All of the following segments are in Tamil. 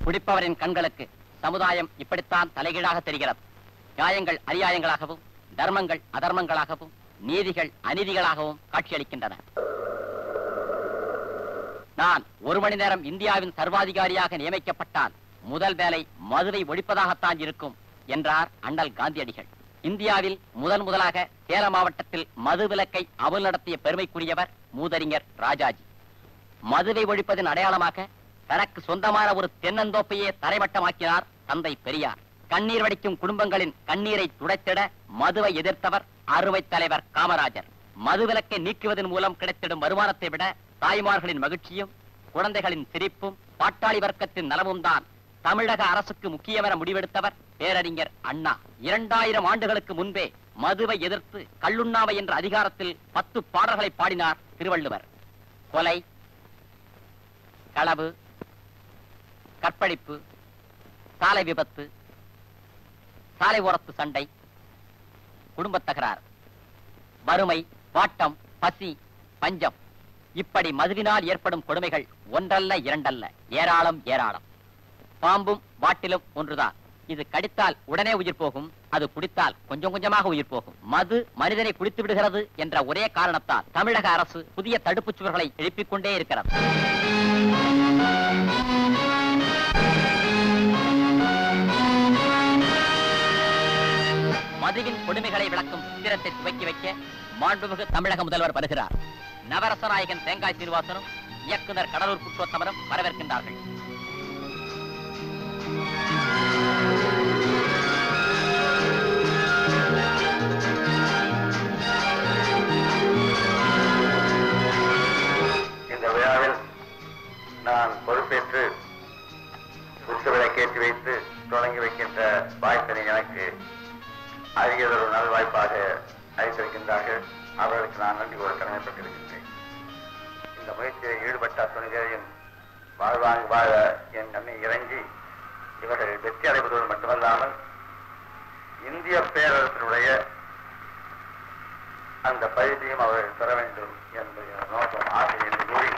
குடிப்பவரின் கண்களுக்கு சமுதாயம் இப்படித்தான் தலைகீழாக தெரிகிறது நியாயங்கள் அநியாயங்களாகவும் தர்மங்கள் அதர்மங்களாகவும் நீதிகள் அநீதிகளாகவும் காட்சியளிக்கின்றன நான் ஒரு மணி நேரம் இந்தியாவின் சர்வாதிகாரியாக நியமிக்கப்பட்டால் முதல் வேலை மதுவை ஒழிப்பதாகத்தான் இருக்கும் என்றார் அண்ணல் காந்தியடிகள் இந்தியாவில் முதன் முதலாக சேலம் மாவட்டத்தில் மது விலக்கை அமல் நடத்திய பெருமைக்குரியவர் மூதறிஞர் ராஜாஜி மதுவை ஒழிப்பதன் அடையாளமாக தனக்கு சொந்தமான ஒரு தென்னந்தோப்பையே தரைமட்டமாக்கினார் தந்தை பெரியார் கண்ணீர் வடிக்கும் குடும்பங்களின் கண்ணீரை துடைத்திட மதுவை எதிர்த்தவர் அறுவை தலைவர் காமராஜர் மதுவிலக்கை நீக்குவதன் மூலம் கிடைத்திடும் வருமானத்தை விட தாய்மார்களின் மகிழ்ச்சியும் குழந்தைகளின் சிரிப்பும் பாட்டாளி வர்க்கத்தின் நலமும் தான் தமிழக அரசுக்கு முக்கியமென முடிவெடுத்தவர் பேரறிஞர் அண்ணா இரண்டாயிரம் ஆண்டுகளுக்கு முன்பே மதுவை எதிர்த்து கள்ளுண்ணாமை என்ற அதிகாரத்தில் பத்து பாடல்களை பாடினார் திருவள்ளுவர் கொலை களவு கற்பழிப்பு சாலை விபத்து சாலை ஓரத்து சண்டை குடும்பத் தகராறு வறுமை வாட்டம் பசி பஞ்சம் இப்படி மதுவினால் ஏற்படும் கொடுமைகள் ஒன்றல்ல இரண்டல்ல ஏராளம் ஏராளம் பாம்பும் வாட்டிலும் ஒன்றுதான் இது கடித்தால் உடனே உயிர் போகும் அது குடித்தால் கொஞ்சம் கொஞ்சமாக உயிர் போகும் மது மனிதனை குடித்து விடுகிறது என்ற ஒரே காரணத்தால் தமிழக அரசு புதிய தடுப்புச் சுவர்களை எழுப்பிக் கொண்டே இருக்கிறது மதுவின் கொடுமைகளை விளக்கும் சித்திரத்தை துவக்கி வைக்க மாண்புமிகு தமிழக முதல்வர் வருகிறார் நவரசநாயகன் தேங்காய் சீனிவாசனும் இயக்குனர் கடலூர் புருஷோத்தமனும் வரவேற்கின்றார்கள் இந்த விழாவில் நான் பொறுப்பேற்று குத்துவிளக்கேற்றி வைத்து தொடங்கி வைக்கின்ற வாய்ப்பினை எனக்கு அரியதொரு நல்வாய்ப்பாக அளித்திருக்கின்றார்கள் அவர்களுக்கு நான் நன்றி கூற கடமைப்பட்டிருக்கின்றேன் இந்த முயற்சியில் ஈடுபட்ட துணிகளையும் வாழ்வாங்க வாழ என் கண்ணை இறங்கி இவர்கள் வெற்றி அடைவதோடு மட்டுமல்லாமல் இந்திய பேரரசினுடைய அந்த பயிற்சியும் அவர்கள் பெற வேண்டும் என்பது எனது நோக்கம் ஆசை என்று கூறி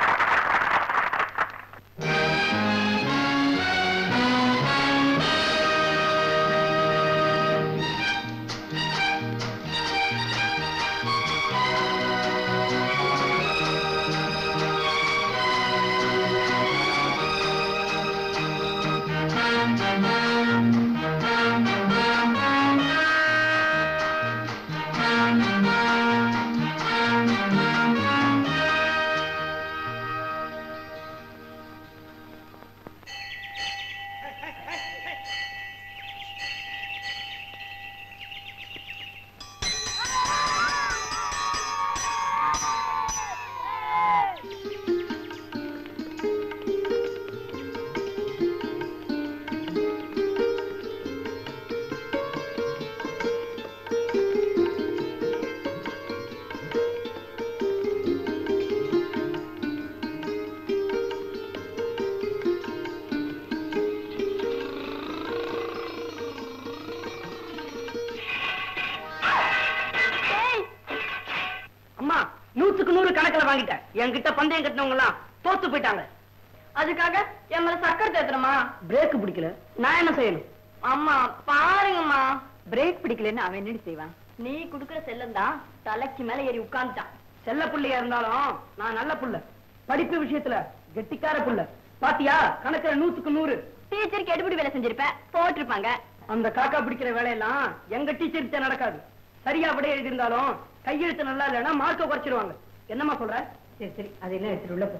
அம்மா நூத்துக்கு நூறு கணக்குல வாங்கிட்டேன் என்கிட்ட பந்தயம் கட்டினவங்க எல்லாம் தோத்து போயிட்டாங்க அதுக்காக என் மேல சக்கரை தேத்துறமா பிரேக் பிடிக்கல நான் என்ன செய்யணும் அம்மா பாருங்கம்மா பிரேக் பிடிக்கலன்னு அவன் என்னடி செய்வான் நீ குடுக்கற செல்லம் தான் தலைக்கு மேல ஏறி உட்கார்ந்துட்டான் செல்ல புள்ளையா இருந்தாலும் நான் நல்ல புள்ள படிப்பு விஷயத்துல கெட்டிக்கார புள்ள பாத்தியா கணக்குல நூத்துக்கு நூறு டீச்சருக்கு எடுபடி வேலை செஞ்சிருப்ப போட்டிருப்பாங்க அந்த காக்கா பிடிக்கிற வேலையெல்லாம் எங்க டீச்சர் நடக்காது சரியா விட எழுதியிருந்தாலும் கையெழுத்து நல்லா இல்லைன்னா மார்க்க குறைச்சிருவாங்க என்னம்மா சொல்ற சரி சரி அதெல்லாம் எடுத்துட்டு உள்ள போ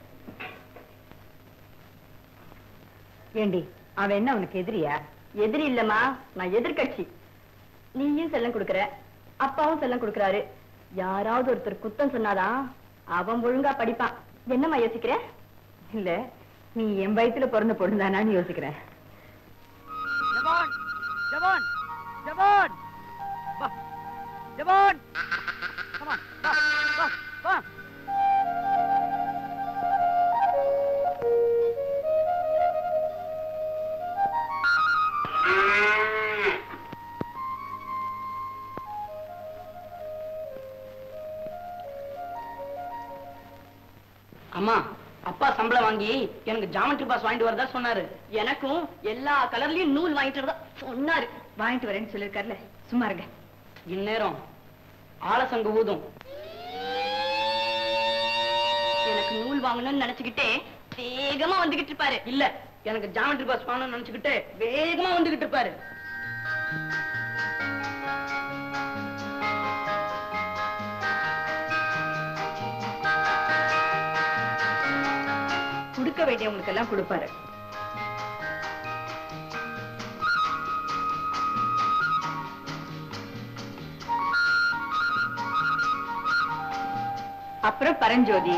ஏண்டி அவன் என்ன அவனுக்கு எதிரியா எதிரி இல்லம்மா நான் எதிர்க்கட்சி நீயும் செல்லம் கொடுக்கற அப்பாவும் செல்லம் கொடுக்கறாரு யாராவது ஒருத்தர் குத்தம் சொன்னாதான் அவன் ஒழுங்கா படிப்பான் என்னம்மா யோசிக்கிற இல்ல நீ என் வயித்துல பிறந்த பொண்ணுதானான்னு யோசிக்கிறேன் ஜவான் ஜவான் ஜவான் வா ஜவான் Come on, வா வா வா அம்மா அப்பா சம்பளம் வாங்கி எனக்கு ஜாமெட்ரி பாஸ் வாங்கிட்டு வரதா சொன்னாரு எனக்கும் எல்லா கலர்லயும் நூல் வாங்கிட்டு வரதா சொன்னாரு வாங்கிட்டு வரேன்னு சொல்லிருக்காருல சும்மா இருங்க இந்நேரம் ஆலசங்க ஊதும் எனக்கு நூல் வாங்கணும்னு நினைச்சுக்கிட்டே வேகமா வந்துகிட்டு இருப்பாரு இல்ல எனக்கு ஜாமெட்ரி பாஸ் வாங்கணும்னு நினைச்சுக்கிட்டு வேகமா வந்துகிட்டு இருப்பாரு கொடுக்க வேண்டியவங்களுக்கு எல்லாம் கொடுப்பாரு அப்புறம் பரஞ்சோதி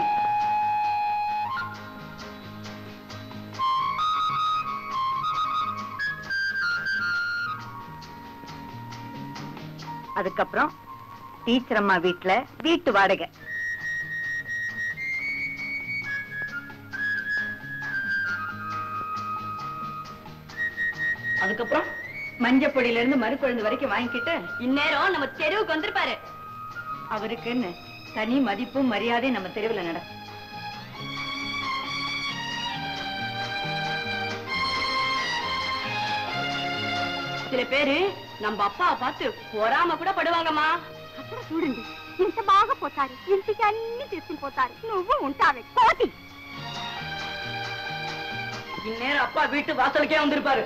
அதுக்கப்புறம் டீச்சர் அம்மா வீட்டுல வீட்டு வாடகை அதுக்கப்புறம் மஞ்சப்பொடியில இருந்து மறுக்குழந்து வரைக்கும் வாங்கிக்கிட்டு இந்நேரம் நம்ம தெருவுக்கு வந்திருப்பாரு அவருக்குன்னு தனி மதிப்பும் மரியாதையும் நம்ம தெருவுல நட சில பேரு நம்ம அப்பாவை பார்த்து பொறாம கூட పడువాంగమ్మా అక్కడ చూడండి ఇంత బాగా పోతారు ఇంటికి అన్ని తీసుకుని పోతారు నువ్వు ఉంటావే కోతి இந்நேரம் அப்பா வீட்டு வாசலுக்கே வந்திருப்பாரு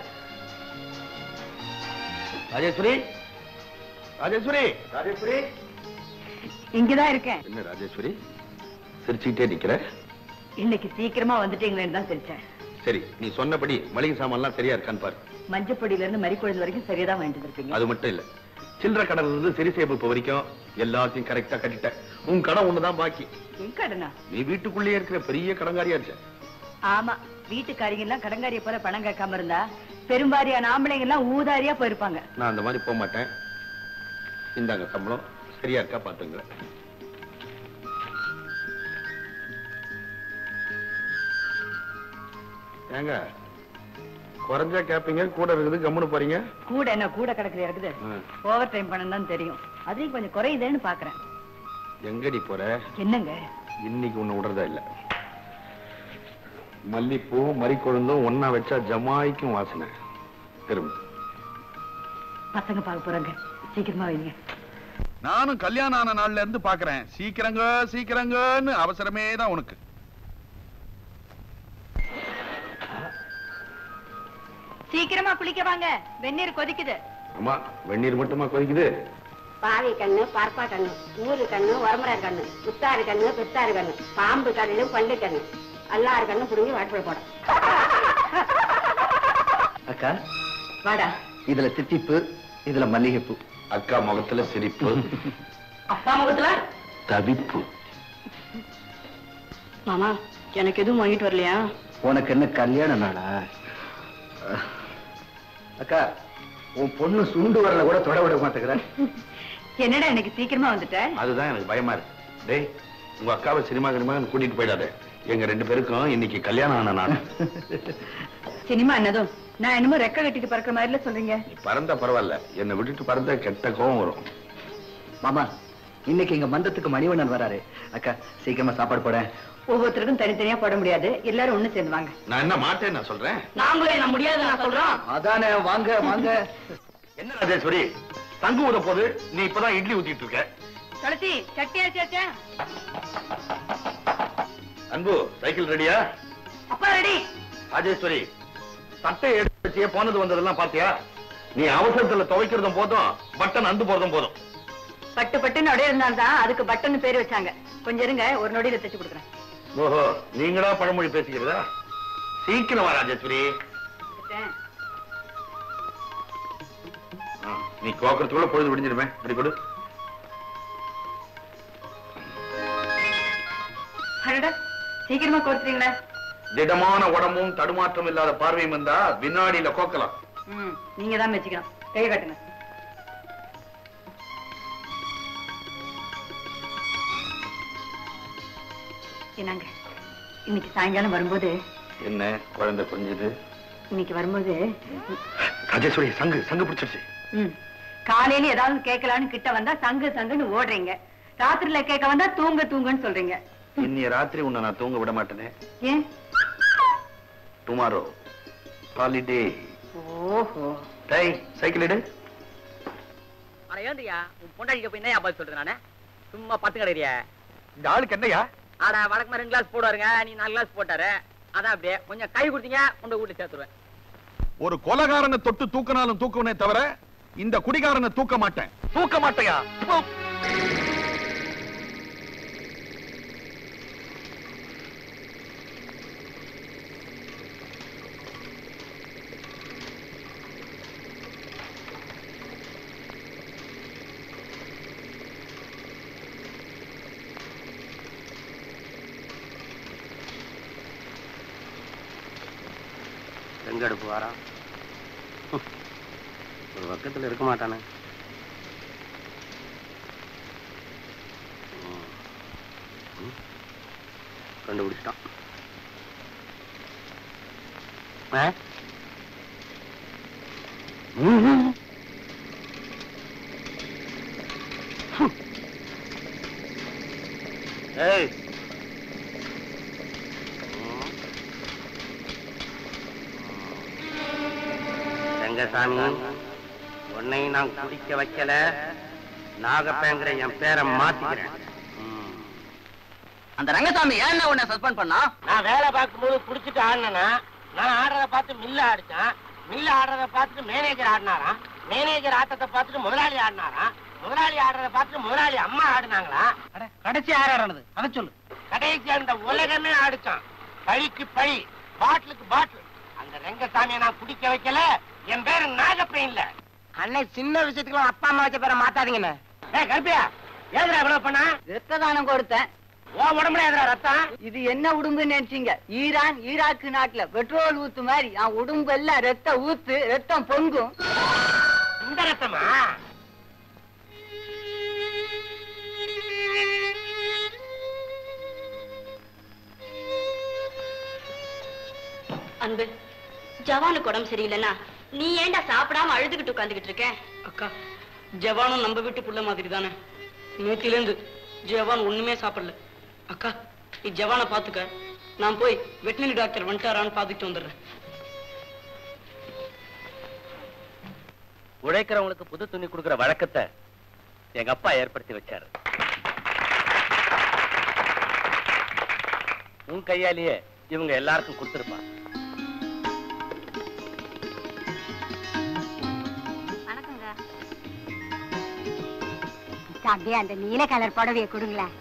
ராஜேஸ்வரி ராஜேஸ்வரி ராஜேஸ்வரி இங்கதான் இருக்கேன் என்ன ராஜேஸ்வரி சிரிச்சுக்கிட்டே நிக்கிற இன்னைக்கு சீக்கிரமா வந்துட்டீங்களேன்னு தான் தெரிச்சேன் சரி நீ சொன்னபடி மளிகை சாமான்லாம் சரியா இருக்கான்னு பாரு மஞ்சப்பொடியில இருந்து மறிக்குழந்து வரைக்கும் சரியாதான் வாங்கிட்டு இருப்பீங்க அது மட்டும் இல்ல சில்லற கடன்ல இருந்து சரி சேமிப்பு வரைக்கும் எல்லாத்தையும் கரெக்டா கட்டிட்ட உன் கடன் ஒண்ணுதான் பாக்கி என் கடனா நீ வீட்டுக்குள்ளேயே இருக்கிற பெரிய கடன்காரியா இருச்ச ஆமா வீட்டுக்காரிங்க எல்லாம் கடங்காரிய போல பணம் கேட்காம இருந்தா பெரும்பாரியான ஆம்பளைங்க எல்லாம் ஊதாரியா போயிருப்பாங்க நான் அந்த மாதிரி போக மாட்டேன் இந்தாங்க சம்பளம் சரியா இருக்கா பாத்துங்க ஏங்க குறைஞ்சா கேப்பீங்க கூட இருக்குது கம்முன்னு போறீங்க கூட என்ன கூட கிடக்குது இருக்குது ம். ஓவர் டைம் பண்ணணும் தான் தெரியும் அதையும் கொஞ்சம் குறையுதேன்னு பாக்குறேன் எங்கடி போற என்னங்க இன்னைக்கு ஒண்ணு விடுறதா இல்ல மல்லிப்பூ மறிக்கொழுந்தும் ஒன்னா வச்சா ஜமாய்க்கும் வாசனை திரும்ப பசங்க பார்க்க போறாங்க சீக்கிரமா வைங்க நானும் கல்யாணம் ஆன நாள்ல இருந்து பாக்குறேன் சீக்கிரங்க சீக்கிரங்கன்னு அவசரமே தான் உனக்கு சீக்கிரமா குளிக்க வாங்க வெந்நீர் கொதிக்குது ஆமா வெந்நீர் மட்டுமா கொதிக்குது பாவி கண்ணு பரப்பா கண்ணு ஊரு கண்ணு வரமரார் கண்ணு புத்தாறு கண்ணு பித்தாறு கண்ணு பாம்பு கண்ணு பண்டு கண்ணு எல்லாரு கண்ணு புடுங்கி வாட்டுல போட அக்கா வாடா இதுல தித்திப்பு இதுல மல்லிகைப்பூ அக்கா முகத்துல சிரிப்பு அப்பா முகத்துல தவிப்பு மாமா எனக்கு எதுவும் வாங்கிட்டு வரலையா உனக்கு என்ன கல்யாண நாளா அக்கா உன் பொண்ணு சுண்டு வரல கூட தொட விட மாட்டேங்கிற என்னடா இன்னைக்கு சீக்கிரமா வந்துட்ட அதுதான் எனக்கு பயமா இருக்கு டேய் உங்க அக்காவை சினிமா கினிமா கூட்டிட்டு போயிடாத எங்க ரெண்டு பேருக்கும் இன்னைக்கு கல்யாணம் ஆன நாள் சினிமா என்னதும் நான் என்னமோ ரெக்க கட்டிட்டு பறக்கிற மாதிரில சொல்றீங்க நீ பறந்தா பரவாயில்ல என்னை விட்டுட்டு பறந்தா கெட்ட கோவம் வரும் மாமா இன்னைக்கு எங்க மந்தத்துக்கு மணிவண்ணன் வராரு அக்கா சீக்கிரமா சாப்பாடு போட ஒவ்வொருத்தருக்கும் தனித்தனியா போட முடியாது எல்லாரும் ஒண்ணு சேர்ந்து வாங்க நான் என்ன மாட்டேன் நான் சொல்றேன் நாங்களே நான் முடியாது நான் சொல்றோம் அதானே வாங்க வாங்க என்ன ராஜேஸ்வரி தங்கு ஊத போது நீ இப்பதான் இட்லி ஊத்திட்டு இருக்க துளசி சட்டி அரைச்சாச்சா அன்பு சைக்கிள் ரெடியா அப்பா ரெடி ராஜேஸ்வரி சட்டை எடுத்து வச்சியே போனது வந்ததெல்லாம் பாத்தியா நீ அவசரத்துல துவைக்கிறதும் போதும் பட்டன் அந்து போறதும் போதும் பட்டு பட்டுன்னு அப்படியே இருந்தால்தான் அதுக்கு பட்டுன்னு பேர் வச்சாங்க கொஞ்சம் இருங்க ஒரு நொடியில தைச்சு கொடுக்குறேன் ஓஹோ நீங்களா பழமொழி பேசிக்கிறதா சீக்கிரம் வா ராஜேஸ்வரி ஆ, நீ கோக்கறதுக்குள்ள பொழுது விடிஞ்சிருமே இப்படி கொடு அடடா சீக்கிரமா கொடுத்துறீங்களா திடமான உடம்பும் தடுமாற்றம் இல்லாத பார்வையும் இருந்தா வினாடியில கோக்கலாம் ம் நீங்க தான் வச்சுக்கணும் கை கட்டுங்க என்னங்க இன்னைக்கு சாயங்காலம் வரும்போது என்ன குழந்தை கொஞ்சது இன்னைக்கு வரும்போது ராஜேஸ்வரி சங்கு சங்கு பிடிச்சிருச்சு ம் காலையில ஏதாவது கேட்கலான்னு கிட்ட வந்தா சங்கு சங்குன்னு ஓடுறீங்க ராத்திரில கேட்க வந்தா தூங்க தூங்குன்னு சொல்றீங்க இன்னைய ராத்திரி உன்னை நான் தூங்க விட மாட்டேனே ஏன் டுமாரோ ஹாலிடே ஓஹோ டேய் சைக்கிள் எடு ஆனா ஏந்தியா உன் பொண்டாடிக்க போய் என்ன பதில் சொல்றது நானே சும்மா பத்து கிடையா இந்த ஆளுக்கு என்னையா ஆட வழக்கமா ரெண்டு கிளாஸ் போடுவாருங்க நீ நாலு கிளாஸ் போட்டாரு அதான் அப்படியே கொஞ்சம் கை கொடுத்தீங்க உங்க வீட்டுல சேர்த்துருவேன் ஒரு கொலகாரனை தொட்டு தூக்கினாலும் தூக்குவனே தவிர இந்த குடிகாரனை தூக்க மாட்டேன் தூக்க மாட்டையா எங்க அடுப்பு வாரா ஒரு பக்கத்துல இருக்க மாட்டானே ம். ம். கண்டுபிடிச்சிட்டான் ஆ? ம்ஹும். ஹம். ஏய் ம். ரங்கசாமி உன்னை நான் குடிக்க வைக்கல நாகப்பேங்கிற என் பேரை மாத்திக்கிறேன் அந்த ரங்கசாமி ஏன் உன்னை சஸ்பெண்ட் பண்ணா நான் வேலை பார்க்கும்போது குடிச்சிட்டு ஆடினா நான் ஆடுறத பார்த்து மில்ல ஆடிச்சான் மில்ல ஆடுறத பார்த்துட்டு மேனேஜர் ஆடினாராம் மேனேஜர் ஆட்டத்தை பார்த்துட்டு முதலாளி ஆடினாராம் முதலாளி ஆடுறத பார்த்துட்டு முதலாளி அம்மா ஆடினாங்களா கடைசி யார் ஆடுறது அதை சொல்லு கடைசி அந்த உலகமே ஆடிச்சான் பழிக்கு பழி பாட்டிலுக்கு பாட்டில் அந்த ரெங்கசாமியை நான் குடிக்க வைக்கல என் பேரு நாகப்பன் இல்ல அன்னை சின்ன விஷயத்துக்கு அப்பா அம்மா வச்ச பேரை மாத்தாதீங்கன்னு ஏ கருப்பியா ஏதுடா இவ்வளவு பண்ணா ரத்த தானம் கொடுத்தேன் உன் உடம்புல ஏதுடா ரத்தம் இது என்ன உடம்புன்னு நினைச்சீங்க ஈரான் ஈராக்கு நாட்டுல பெட்ரோல் ஊத்து மாதிரி என் உடம்பு எல்லாம் ரத்த ஊத்து ரத்தம் பொங்கும் இந்த ரத்தமா அன்பு ஜவானுக்கு உடம்பு சரியில்லைன்னா நீ ஏன்டா சாப்பிடாம அழுதுகிட்டு உட்காந்துக்கிட்டு இருக்க அக்கா ஜவானும் நம்ம வீட்டு புள்ள மாதிரி தானே நேத்திலேருந்து ஜவான் ஒண்ணுமே சாப்பிடல அக்கா நீ ஜவானை பாத்துக்க நான் போய் வெட்டினரி டாக்டர் வந்துட்டாரான்னு பாத்துட்டு வந்துடுறேன் உழைக்கிறவங்களுக்கு புது துணி கொடுக்கிற வழக்கத்தை எங்க அப்பா ஏற்படுத்தி வச்சாரு உன் கையாலேயே இவங்க எல்லாருக்கும் கொடுத்திருப்பா வணக்கங்க அப்படியே அந்த நீல கலர் புடவைய கொடுங்களேன்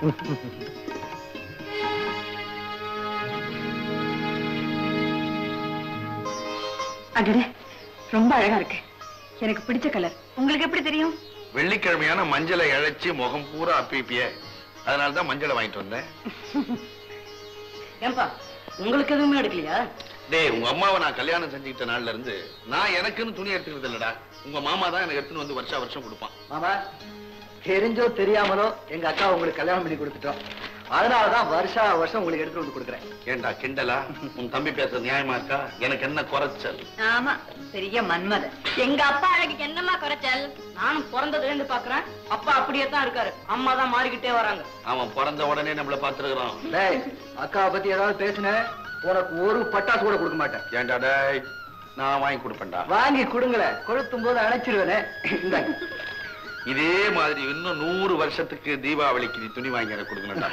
அடடே ரொம்ப அழகா இருக்கு எனக்கு பிடிச்ச கலர் உங்களுக்கு எப்படி தெரியும் வெள்ளிக்கிழமையான மஞ்சளை இழைச்சி முகம் பூரா அப்பிப்பிய அதனால தான் மஞ்சளை வாங்கிட்டு வந்தேன் ஏன்பா உங்களுக்கு எதுவுமே எடுக்கலையா டேய் உங்க அம்மாவை நான் கல்யாணம் செஞ்சுக்கிட்ட நாள்ல இருந்து நான் எனக்குன்னு துணி எடுத்துக்கிறது இல்லடா உங்க மாமா தான் எனக்கு எடுத்துன்னு வந்து வருஷா வருஷம் கொடுப்பான் மாமா தெரிஞ்சோ தெரியாமலோ எங்க அக்கா உங்களுக்கு கல்யாணம் பண்ணி கொடுத்துட்டோம் அதனாலதான் வருஷா வருஷம் உங்களுக்கு எடுத்துட்டு வந்து கொடுக்குறேன் ஏண்டா கிண்டலா உன் தம்பி பேசுறது நியாயமா இருக்கா எனக்கு என்ன குறைச்சல் ஆமா பெரிய மன்மத எங்க அப்பா அழகுக்கு என்னம்மா குறைச்சல் நானும் பிறந்ததுல இருந்து பாக்குறேன் அப்பா அப்படியே தான் இருக்காரு அம்மா தான் மாறிக்கிட்டே வராங்க அவன் பிறந்த உடனே நம்மள பாத்துருக்கான் டேய் அக்காவை பத்தி ஏதாவது பேசுன உனக்கு ஒரு பட்டாசு கூட கொடுக்க மாட்டேன் ஏண்டா டேய் நான் வாங்கி கொடுப்பேன்டா வாங்கி கொடுங்களேன் கொளுத்தும் போது அணைச்சிருவேனே இந்தாங்க இதே மாதிரி இன்னும் நூறு வருஷத்துக்கு தீபாவளிக்கு நீ துணி வாங்கி எனக்கு கொடுக்கணும்டா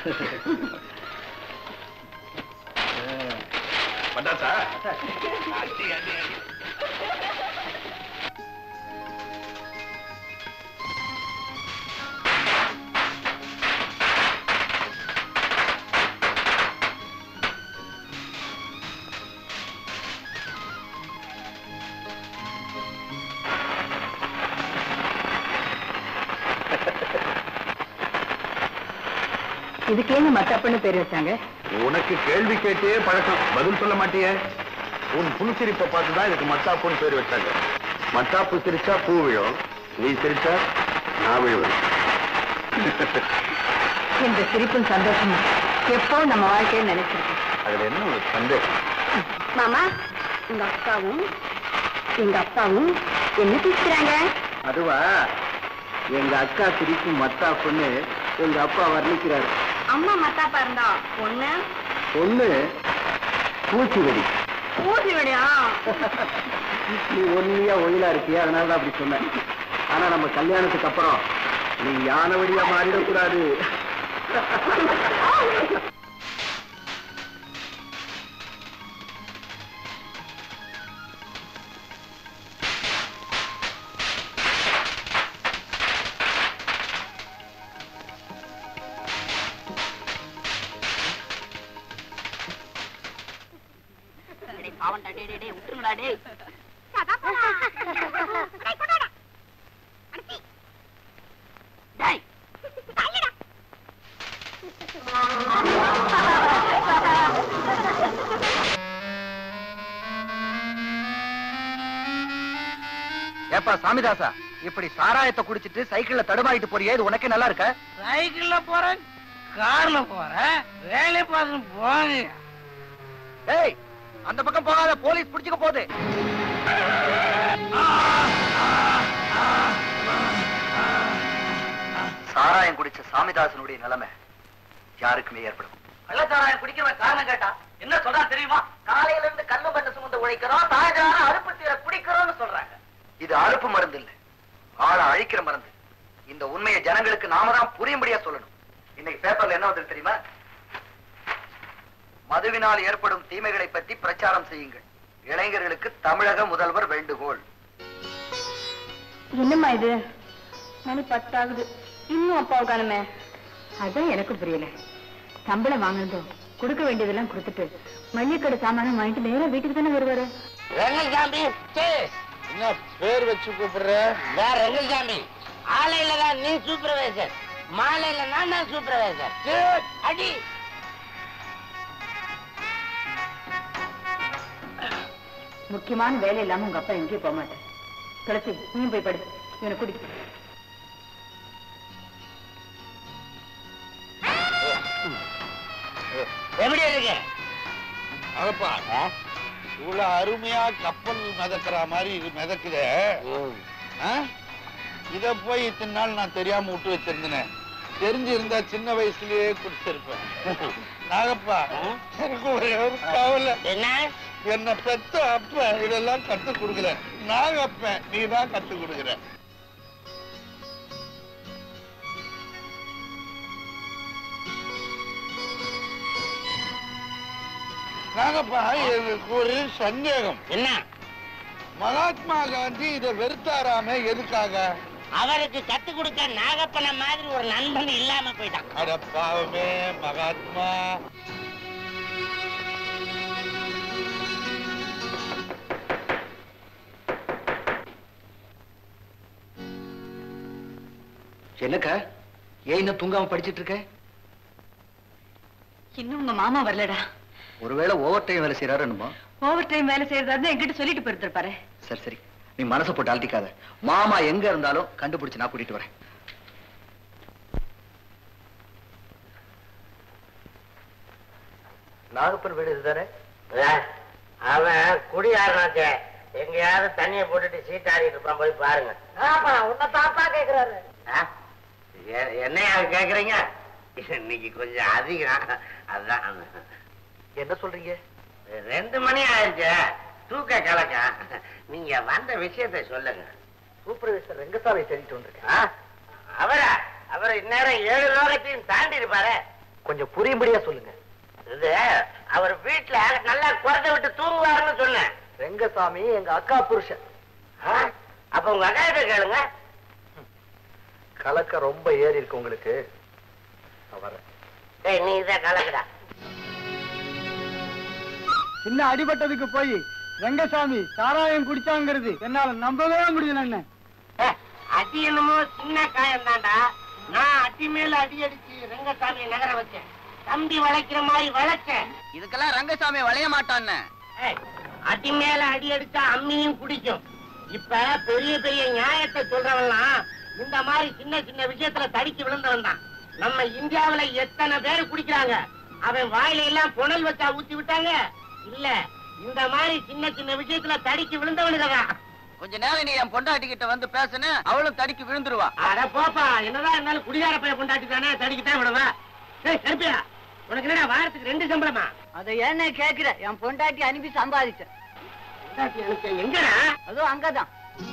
பட்டாசா அடி, அடி, அடி. இதுக்கேங்க மத்தப்பன்னு பேர் வச்சாங்க உனக்கு கேள்வி கேட்டே பழக்கம் பதில் சொல்ல மாட்டியே உன் புன்சிரிப்பை பார்த்து தான் இதுக்கு மத்தாப்புன்னு பேர் வச்சாங்க மத்தாப்பு சிரிச்சா பூ விழும் நீ சிரிச்சா நான் விழுவேன் இந்த சிரிப்பும் சந்தோஷமும் எப்போ நம்ம வாழ்க்கையை நினைச்சிருக்கோம் அதுல என்ன உனக்கு சந்தேகம் மாமா உங்க அக்காவும் எங்க அப்பாவும் என்ன பேசுறாங்க அதுவா எங்க அக்கா சிரிக்கும் மத்தாப்புன்னு எங்க அப்பா வர்ணிக்கிறாரு அம்மா மத்தாப்பா இருந்தா பொண்ணு ஒண்ணு பூச்சி வெடி ஊசி விடியா நீ ஒன்னியா ஒயிலா இருக்கியா அதனால தான் அப்படி சொன்னேன் ஆனா நம்ம கல்யாணத்துக்கு அப்புறம் நீ யானை வழியா மாறிடக்கூடாது பாவன்டா டே டே டே விட்டுருங்கடா டேய் டேய் ஏப்பா சாமிதாசா இப்படி சாராயத்தை குடிச்சிட்டு சைக்கிள்ல தடுமாறிட்டு போறியே இது உனக்கு நல்லா இருக்க சைக்கிள்ல போறேன் கார்ல போறேன் வேலை பார்த்து போங்க ஏய் அந்த பக்கம் போகாத போலீஸ் பிடிச்சுக்க போகுது சாராயம் குடிச்ச சாமிதாசனுடைய நிலைமை யாருக்குமே ஏற்படும் கள்ளச்சாராயம் குடிக்கிறவன் காரணம் கேட்டா என்ன சொல்றான் தெரியுமா காலையில இருந்து கல்லு பண்ண சுமந்து உழைக்கிறோம் சாயந்தரம் அறுப்பு தீர குடிக்கிறோம்னு சொல்றாங்க இது அறுப்பு மருந்து இல்ல ஆளை அழிக்கிற மருந்து இந்த உண்மையை ஜனங்களுக்கு நாம தான் புரியும்படியா சொல்லணும் இன்னைக்கு பேப்பர்ல என்ன வந்து தெரியுமா மதுவினால் ஏற்படும் தீமைகளை பற்றி பிரச்சாரம் செய்யுங்கள் இளைஞர்களுக்கு தமிழக முதல்வர் வேண்டுகோள் என்னம்மா இது மணி பத்தாகுது இன்னும் அப்பா உட்காணுமே அதான் எனக்கு புரியல சம்பளம் வாங்கினதும் கொடுக்க வேண்டியதெல்லாம் கொடுத்துட்டு மல்லிகடை சாமானும் வாங்கிட்டு நேரா வீட்டுக்கு தானே வருவாரு ரங்கசாமி என்ன பேர் வச்சு கூப்பிடுற நான் ரங்கசாமி ஆலையில தான் நீ சூப்பர்வைசர் மாலையில நான் தான் சூப்பர்வைசர் அடி முக்கியமான வேலை இல்லாம உங்க அப்பா எங்கேயும் போக மாட்டேன் துளசி நீயும் போய் படு இவனை குடி எப்படி இருக்கு அதப்பா இவ்வளவு அருமையா கப்பல் மிதக்கிற மாதிரி இது மிதக்குதே ஆ? இத போய் இத்தனை நாள் நான் தெரியாம விட்டு வச்சிருந்தேன் தெரிஞ்சிருந்தா சின்ன வயசுலயே குடிச்சிருப்பேன் நாகப்பா எனக்கு ஒரே ஒரு கவலை என்ன என்ன பெத்த அப்ப இதெல்லாம் கத்து கொடுக்கல நாகப்ப நீ தான் கத்து கொடுக்குற நாகப்பா எனக்கு ஒரு சந்தேகம் என்ன மகாத்மா காந்தி இதை வெறுத்தாராமே எதுக்காக அவருக்கு கத்து கொடுக்க நாகப்பன மாதிரி ஒரு நண்பன் இல்லாம போயிட்டான் அட பாவமே மகாத்மா என்னக்கா ஏன் இன்னும் தூங்காம படிச்சிட்டு இருக்க இன்னும் உங்க மாமா வரலடா ஒருவேளை ஓவர் டைம் வேலை செய்யறாரு என்னமோ ஓவர் டைம் வேலை செய்யறதா என்கிட்ட சொல்லிட்டு போயிருப்பாரு சரி சரி நீ மனசை போட்டு அழட்டிக்காத மாமா எங்க இருந்தாலும் கண்டுபிடிச்சு நான் கூட்டிட்டு வரேன் நாகப்பன் வீடு இதுதானே அவன் குடியாரனாச்சே எங்கேயாவது தண்ணிய போட்டுட்டு சீட்டாடிட்டு இருப்பான் போய் பாருங்க உன்னை தாப்பா கேக்குறாரு என்னையா கேக்குறீங்க இன்னைக்கு கொஞ்சம் அதிகம் அதான் என்ன சொல்றீங்க ரெண்டு மணி ஆயிடுச்சு தூக்க கலக்கா நீங்க வந்த விஷயத்தை சொல்லுங்க சூப்பர்வைசர் ரெங்கசாமி தேடிட்டு வந்திருக்கேன் ஆ? அவரா அவர் இந்நேரம் ஏழு லோகத்தையும் தாண்டி இருப்பாரு கொஞ்சம் புரியும்படியா சொல்லுங்க இது அவர் வீட்டுல நல்லா குறைஞ்ச விட்டு தூங்குவாருன்னு சொன்னேன் ரெங்கசாமி எங்க அக்கா புருஷன் ஆ? அப்ப உங்க அக்கா கிட்ட கேளுங்க கலக்க ரொம்ப ஏறி இருக்கு உங்களுக்கு நான் வரேன் ஏய் நீ இதை கலக்குடா சின்ன அடிபட்டதுக்கு போய் ரங்கசாமி சாராயம் குடிச்சாங்கிறது என்னால நம்பவே முடியல என்ன ஏ, அடி என்னமோ சின்ன காயம் தான்டா நான் அடி மேல அடி அடிச்சு ரங்கசாமியை நகர வச்சேன் தம்பி வளைக்கிற மாதிரி வளைச்சேன் இதுக்கெல்லாம் ரங்கசாமி வளைய மாட்டான்னு ஏய், அடி மேல அடி அடிச்சா அம்மியும் குடிக்கும் இப்ப பெரிய பெரிய நியாயத்தை சொல்றவன்லாம் இந்த மாதிரி சின்ன சின்ன விஷயத்துல தடிச்சு விழுந்தவன் தான் நம்ம இந்தியாவுல எத்தனை பேர் குடிக்கிறாங்க அவன் வாயில எல்லாம் புனல் வச்சா ஊத்தி விட்டாங்க இல்ல இந்த மாதிரி சின்ன சின்ன விஷயத்துல தடிக்கு விழுந்தவனுங்க தான் கொஞ்ச நேரம் நீ என் பொண்டாட்டி கிட்ட வந்து பேசுன அவளும் தடிக்கு விழுந்துருவா அட போப்பா என்னதான் இருந்தாலும் குடிகார பைய கொண்டாட்டி தானே தடிக்கு தான் விடுவேன் ஏய், கருப்பியா உனக்கு என்னடா வாரத்துக்கு ரெண்டு சம்பளமா அதை என்ன கேக்குற என் பொண்டாட்டி அனுப்பி சம்பாதிச்சேன் பொண்டாட்டி எனக்கு எங்கடா அதோ அங்கதான்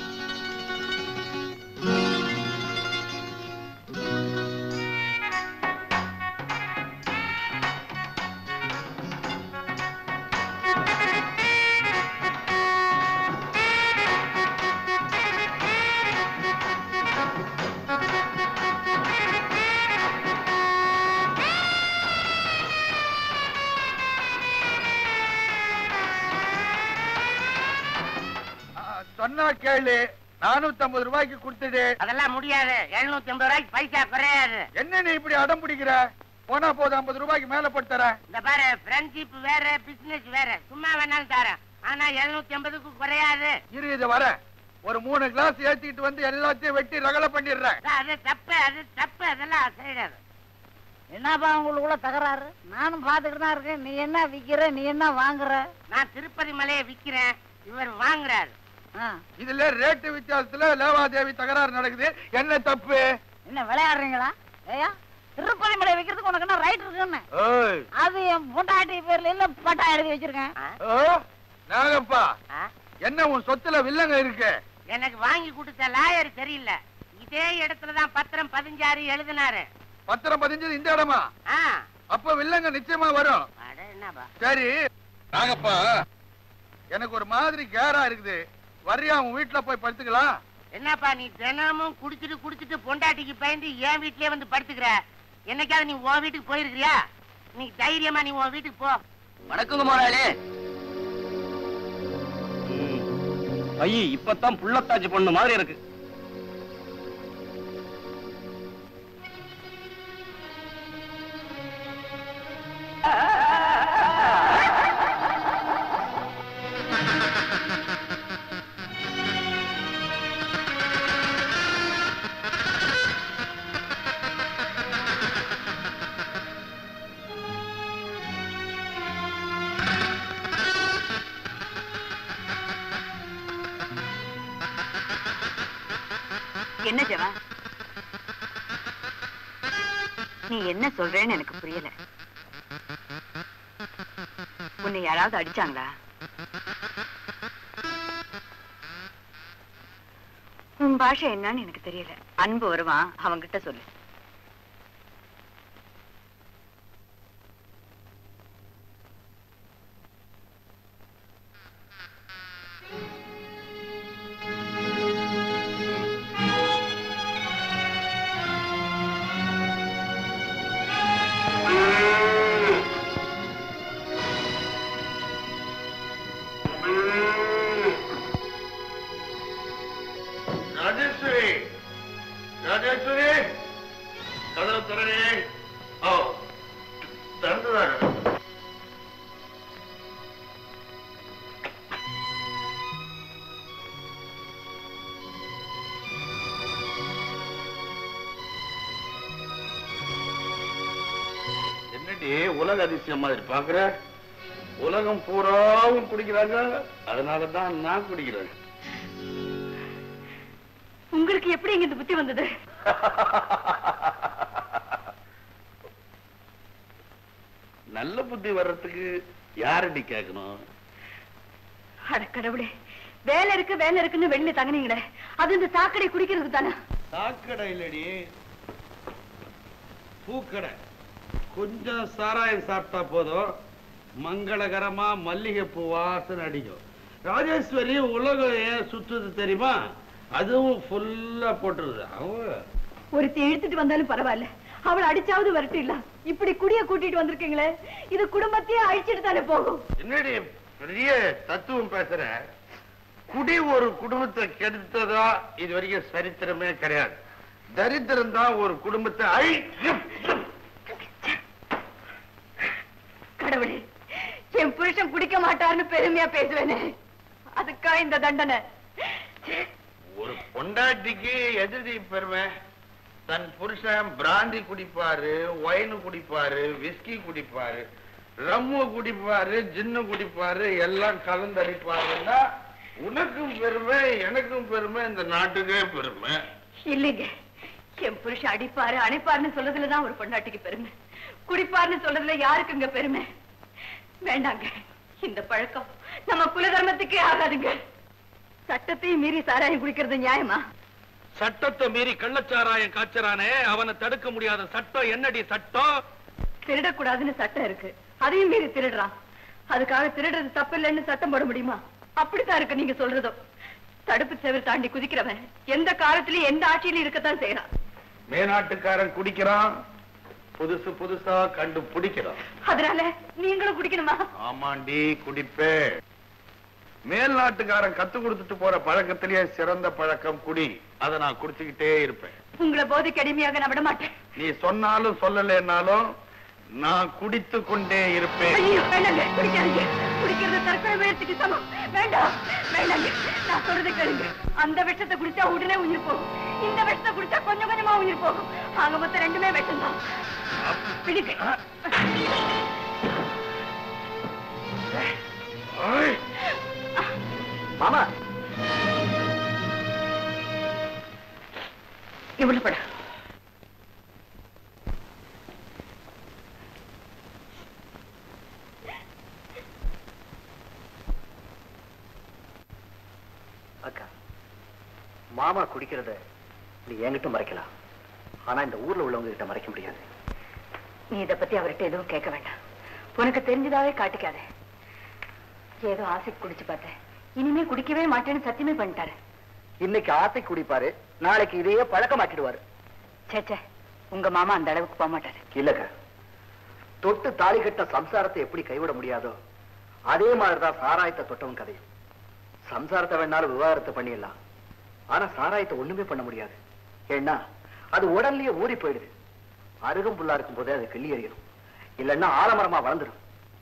சொன்னா கேளு நானூத்தி ஐம்பது ரூபாய்க்கு கொடுத்துடு அதெல்லாம் முடியாது எழுநூத்தி ஐம்பது ரூபாய்க்கு பைசா குறையாது என்ன நீ இப்படி அடம் பிடிக்கிற போனா போது ஐம்பது ரூபாய்க்கு மேல போட்டு தரேன் இந்த பாரு ஃப்ரெண்ட்ஷிப் வேற பிசினஸ் வேற சும்மா வேணாலும் தரேன் ஆனா எழுநூத்தி ஐம்பதுக்கு குறையாது இரு இது வர ஒரு மூணு கிளாஸ் ஏத்திட்டு வந்து எல்லாத்தையும் வெட்டி ரகலை பண்ணிடுறேன் அது தப்பு அது தப்பு அதெல்லாம் செய்யறது என்னப்பா உங்களுக்குள்ள தகராறு நானும் பாத்துக்கிட்டு தான் இருக்கேன் நீ என்ன விக்கிற நீ என்ன வாங்குற நான் திருப்பதி மலையை விக்கிறேன் இவர் வாங்குறாரு ஆ, இதுல ரேட்டு வித்தியாசத்துல லேவாதேவி தகராறு நடக்குது என்ன தப்பு என்ன விளையாடுறீங்களா ஏயா திருப்பதி மலை வைக்கிறதுக்கு உனக்கு என்ன ரைட் இருக்குன்னு ஏய், அது என் பொண்டாட்டி பேர்ல இல்ல பட்டா எழுதி வச்சிருக்கேன் ஆ? ஓ, நாகப்பா ஆ? என்ன உன் சொத்துல வில்லங்க இருக்கு எனக்கு வாங்கி கொடுத்த லாயர் சரியில்லை இதே இடத்துல தான் பத்திரம் பதிஞ்சாறு எழுதினாரு பத்திரம் பதிஞ்சது இந்த இடமா ஆ அப்ப வில்லங்க நிச்சயமா வரும் அட என்னப்பா சரி நாகப்பா எனக்கு ஒரு மாதிரி கேரா இருக்குது வர்றியா உன் வீட்டுல போய் படுத்துக்கலாம் என்னப்பா நீ தினமும் குடிச்சிட்டு குடிச்சிட்டு பொண்டாட்டிக்கு பயந்து என் வீட்லயே வந்து படுத்துக்கிற என்னைக்காவது நீ உன் வீட்டுக்கு போயிருக்கிறியா நீ தைரியமா நீ உன் வீட்டுக்கு போ வணக்கங்க முதலாளி ஐய் இப்பதான் புள்ளத்தாச்சி பொண்ணு மாதிரி இருக்கு என்ன ஜவா நீ என்ன சொல்றேன்னு எனக்கு புரியல உன்னை யாராவது அடிச்சாங்களா உன் பாஷை என்னன்னு எனக்கு தெரியல அன்பு வருவான் அவன்கிட்ட சொல்லு ராஜேஸ்வரி ராஜேஸ்வரி கதவு திறனே ஓ திறந்துதான் என்னடி உலக அதிசயம் மாதிரி பாக்குற உலகம் பூராவும் குடிக்கிறாங்க அதனாலதான் நான் குடிக்கிறேன் உங்களுக்கு எப்படி இங்க இந்த புத்தி வந்தது நல்ல புத்தி வர்றதுக்கு யாரடி கேட்கணும் அட கடவுளே வேலை இருக்கு வேலை இருக்குன்னு வெளியில தங்கினீங்களே அது இந்த சாக்கடை குடிக்கிறதுக்கு தானே சாக்கடை இல்லடி பூக்கடை கொஞ்சம் சாராயம் சாப்பிட்டா போதும் மங்களகரமா மல்லிகை பூ வாசனை அடிக்கும் ராஜேஸ்வரி உலகம் ஏன் சுத்துது தெரியுமா அதுவும் ஃபுல்லா போட்டுருது அவ ஒருத்தி இழுத்துட்டு வந்தாலும் பரவாயில்ல அவளை அடிச்சாவது வரட்டிடலாம் இப்படி குடிய கூட்டிட்டு வந்திருக்கீங்களே இது குடும்பத்தையே அழிச்சிட்டு தானே போகும் என்னடி பெரிய தத்துவம் பேசுற குடி ஒரு குடும்பத்தை கெடுத்ததா இது வரைக்கும் சரித்திரமே கிடையாது தரித்திரம் தான் ஒரு குடும்பத்தை அழி கடவுளே என் புருஷன் குடிக்க மாட்டாருன்னு பெருமையா பேசுவேனே அதுக்கா இந்த தண்டனை ஒரு பொண்டாட்டிக்கு எதிரி பெருமை தன் புருஷன் பிராந்தி குடிப்பாரு ஒயின் குடிப்பாரு விஸ்கி குடிப்பாரு ரம்மு குடிப்பாரு ஜின்னு குடிப்பாரு எல்லாம் கலந்தடிப்பாருன்னா உனக்கும் பெருமை எனக்கும் பெருமை இந்த நாட்டுக்கே பெருமை இல்லைங்க என் புருஷன் அடிப்பாரு அணைப்பாருன்னு சொல்றதுலதான் ஒரு பொண்டாட்டிக்கு பெருமை குடிப்பாருன்னு சொல்றதுல யாருக்குங்க பெருமை வேண்டாங்க இந்த பழக்கம் நம்ம குலதர்மத்துக்கே ஆகாதுங்க சட்டத்தையும் மீறி சாராயம் குடிக்கிறது நியாயமா சட்டத்தை மீறி கள்ளச்சாராயம் காய்ச்சறானே அவனை தடுக்க முடியாத சட்டம் என்னடி சட்டம் திருடக்கூடாதுன்னு சட்டம் இருக்கு அதையும் மீறி திருடுறான் அதுக்காக திருடுறது தப்பு இல்லைன்னு சட்டம் போட முடியுமா அப்படித்தான் இருக்கு நீங்க சொல்றதும் தடுப்பு செவர் தாண்டி குதிக்கிறவன் எந்த காலத்திலயும் எந்த ஆட்சியிலும் இருக்கத்தான் செய்யறான் மேநாட்டுக்காரன் குடிக்கிறான் புதுசு புதுசா கண்டு பிடிக்கிறான் அதனால நீங்களும் குடிக்கணுமா ஆமாண்டி குடிப்பே மேல் நாட்டுக்காரன் கத்து கொடுத்துட்டு போற பழக்கத்திலேயே சிறந்த பழக்கம் குடி அதை நான் குடிச்சுக்கிட்டே இருப்பேன் உங்களை போதைக்கு அடிமையாக நான் விட மாட்டேன் நீ சொன்னாலும் சொல்லலைன்னாலும் நான் குடித்து கொண்டே இருப்பேன் ஐயோ வேண்டாங்க குடிக்காதீங்க குடிக்கிறது தற்கொலை முயற்சிக்கு சமம் வேண்டாம் வேண்டாங்க நான் சொல்றதை கேளுங்க அந்த விஷத்தை குடிச்சா உடனே உயிர் போகும் இந்த விஷத்தை குடிச்சா கொஞ்சம் கொஞ்சமா உயிர் போகும் ஆக மொத்தம் ரெண்டுமே விஷம் தான் பிடிக்க ஐய், மாமா இவ்வளவு பட அக்கா மாமா குடிக்கிறத நீ என்கிட்ட மறைக்கலாம் ஆனா இந்த ஊர்ல உள்ளவங்க கிட்ட மறைக்க முடியாது நீ இத பத்தி அவர்கிட்ட எதுவும் கேட்க வேண்டாம் உனக்கு தெரிஞ்சதாவே காட்டிக்காத ஏதோ ஆசைக்கு குடிச்சு பார்த்தேன் இனிமே குடிக்கவே மாட்டேன்னு சத்தியமே பண்ணிட்டாரு இன்னைக்கு ஆசை குடிப்பாரு நாளைக்கு இதையே பழக்கமாக்கிடுவாரு சேச்சே உங்க மாமா அந்த அளவுக்கு போக மாட்டாரு இல்லக்கா தொட்டு தாலி கட்ட சம்சாரத்தை எப்படி கைவிட முடியாதோ அதே மாதிரிதான் சாராயத்தை தொட்டவன் கதையும் சம்சாரத்தை வேணாலும் விவாகரத்தை பண்ணிடலாம் ஆனா சாராயத்தை ஒண்ணுமே பண்ண முடியாது ஏன்னா அது உடல்லயே ஊறி போயிடுது அருகும் புல்லா இருக்கும் போதே அது கிள்ளி எறியணும் இல்லைன்னா ஆலமரமா வளர்ந்துடும்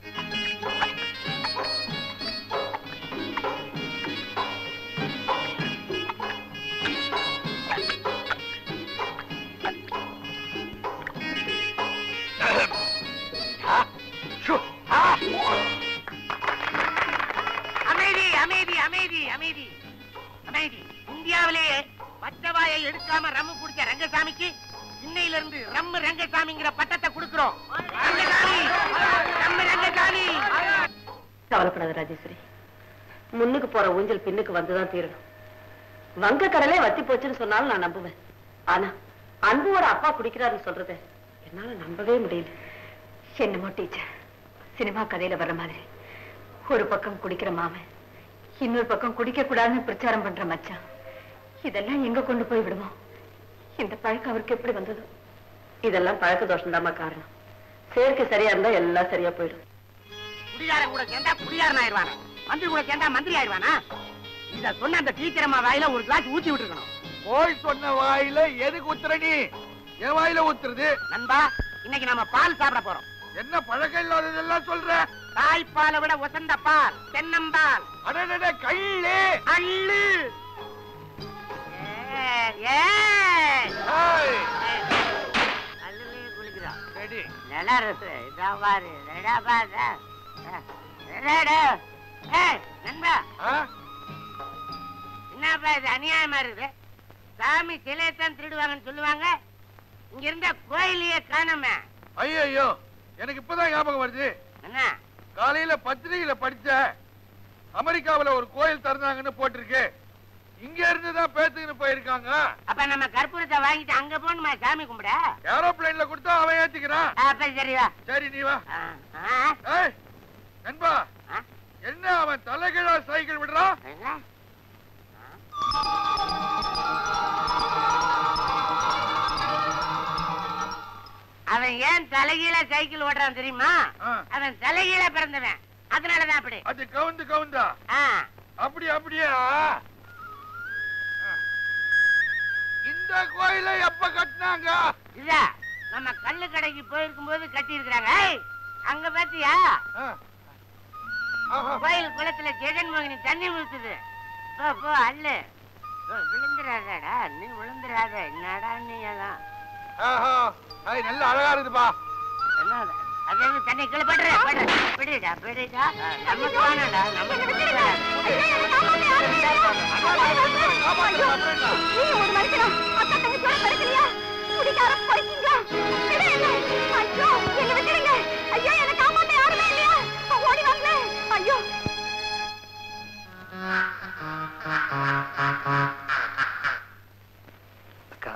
அமைதி அமைதி அமைதி அமைதி அமைதி இந்தியாவிலேயே பச்சவாயை எடுக்காம ரம்மு குடிச்ச ரங்கசாமிக்கு இன்னையில இருந்து ரம்மு ரங்கசாமிங்கிற பட்டத்தை கொடுக்கிறோம் ரங்கசாமி ரம்மு ரங்கசாமி கவலைப்படாத ராஜேஸ்வரி முன்னுக்கு போற ஊஞ்சல் பின்னுக்கு வந்துதான் தீரணும் வங்க கடலே வத்தி போச்சுன்னு சொன்னாலும் நான் நம்புவேன் ஆனா அன்புவோட அப்பா குடிக்கிறாருன்னு சொல்றத என்னால நம்பவே முடியல என்னமோ டீச்சர் சினிமா கதையில வர்ற மாதிரி ஒரு பக்கம் குடிக்கிற மாமன் இன்னொரு பக்கம் குடிக்க கூடாதுன்னு பிரச்சாரம் பண்ற மச்சான் இதெல்லாம் எங்க கொண்டு போய் விடுமோ இந்த பழக்கம் அவருக்கு எப்படி வந்தது இதெல்லாம் பழக்க தோஷம் காரணம் செயற்கை சரியா இருந்தா எல்லாம் சரியா போயிடும் குடிகாரன் கூட சேர்ந்தா குடிகாரன் ஆயிடுவானா மந்திரி கூட சேர்ந்தா மந்திரி ஆயிடுவானா இத சொன்ன அந்த டீச்சர் அம்மா வாயில ஒரு கிளாஸ் ஊத்தி விட்டுருக்கணும் போய் சொன்ன வாயில எதுக்கு ஊத்துற நீ என் வாயில ஊத்துறது நண்பா இன்னைக்கு நம்ம பால் சாப்பிட போறோம் என்ன பழக்கம் இல்லாததெல்லாம் சொல்ற தாய்ப்பாலை விட உசந்த பால் தென்னம்பால் அடடட கள்ளு அள்ளு ஏ, ஏ. ஏய், அள்ளுலயே குளிக்கிறோம் ரெடி நல்லா இருக்கு இதான் பாரு ரெடா பாரு ரெடா ஏய் நண்பா ஆ? என்னப்பா இது அநியாயமா இருக்குது சாமி சிலையத்தான் திருடுவாங்கன்னு சொல்லுவாங்க இங்க இருந்த கோயிலையே காணோமே ஐயோ எனக்கு இப்பதான் ஞாபகம் வருது என்ன காலையில பத்திரிகையில படிச்ச அமெரிக்காவுல ஒரு கோயில் திறந்தாங்கன்னு போட்டிருக்கு இங்க இருந்து தான் பேத்துக்கின்னு போயிருக்காங்க அப்ப நம்ம கற்பூரத்தை வாங்கிட்டு அங்க போகணுமா சாமி கும்பிட ஏரோப்ளைன்ல கொடுத்தா அவன் ஏத்திக்கிறான் அப்ப சரிவா சரி நீ வா ஆ, ஆ, ஏய் நண்பா ஆ, என்ன அவன் தலைகீழா சைக்கிள் விடுறான் என்ன? அவன் ஏன் தலைகீழ சைக்கிள் ஓட்டுறான் தெரியுமா ஆ. அவன் தலைகீழ பிறந்தவன் அதனாலதான் அப்படி அது கவுந்து கவுந்தா ஆ. அப்படி அப்படியா இந்த கோயிலை எப்ப கட்டினாங்க இல்ல நம்ம கல்லு கடைக்கு போயிருக்கும் போது கட்டி இருக்கிறாங்க அங்க பாத்தியா ஆ. ஆஹா. கோயில் குளத்துல ஜெகன்மோகினி தண்ணி ஊத்துது போ போ அல்லு போ, விழுந்துடாதடா நீ விழுந்துடாத என்னடா நீ எல்லாம் ஆஹா. ஐய், நல்ல அழகா இருக்குதுப்பா என்ன அது? அது எங்க தண்ணி கீழே படுற படுற பிடிடா பிடிடா நமக்கு வேணாடா நமக்கு வேணாடா. ஒரு மனுஷனா அக்கா தங்கச்சியோட பிறக்கலையா யாரும் போயிட்டீங்களா விடு என்ன ஐயோ என்ன விட்டுடுங்க ஐயோ என்ன காப்பாத்த யாருமே இல்லையா ஓடி வாங்களே ஐயோ அக்கா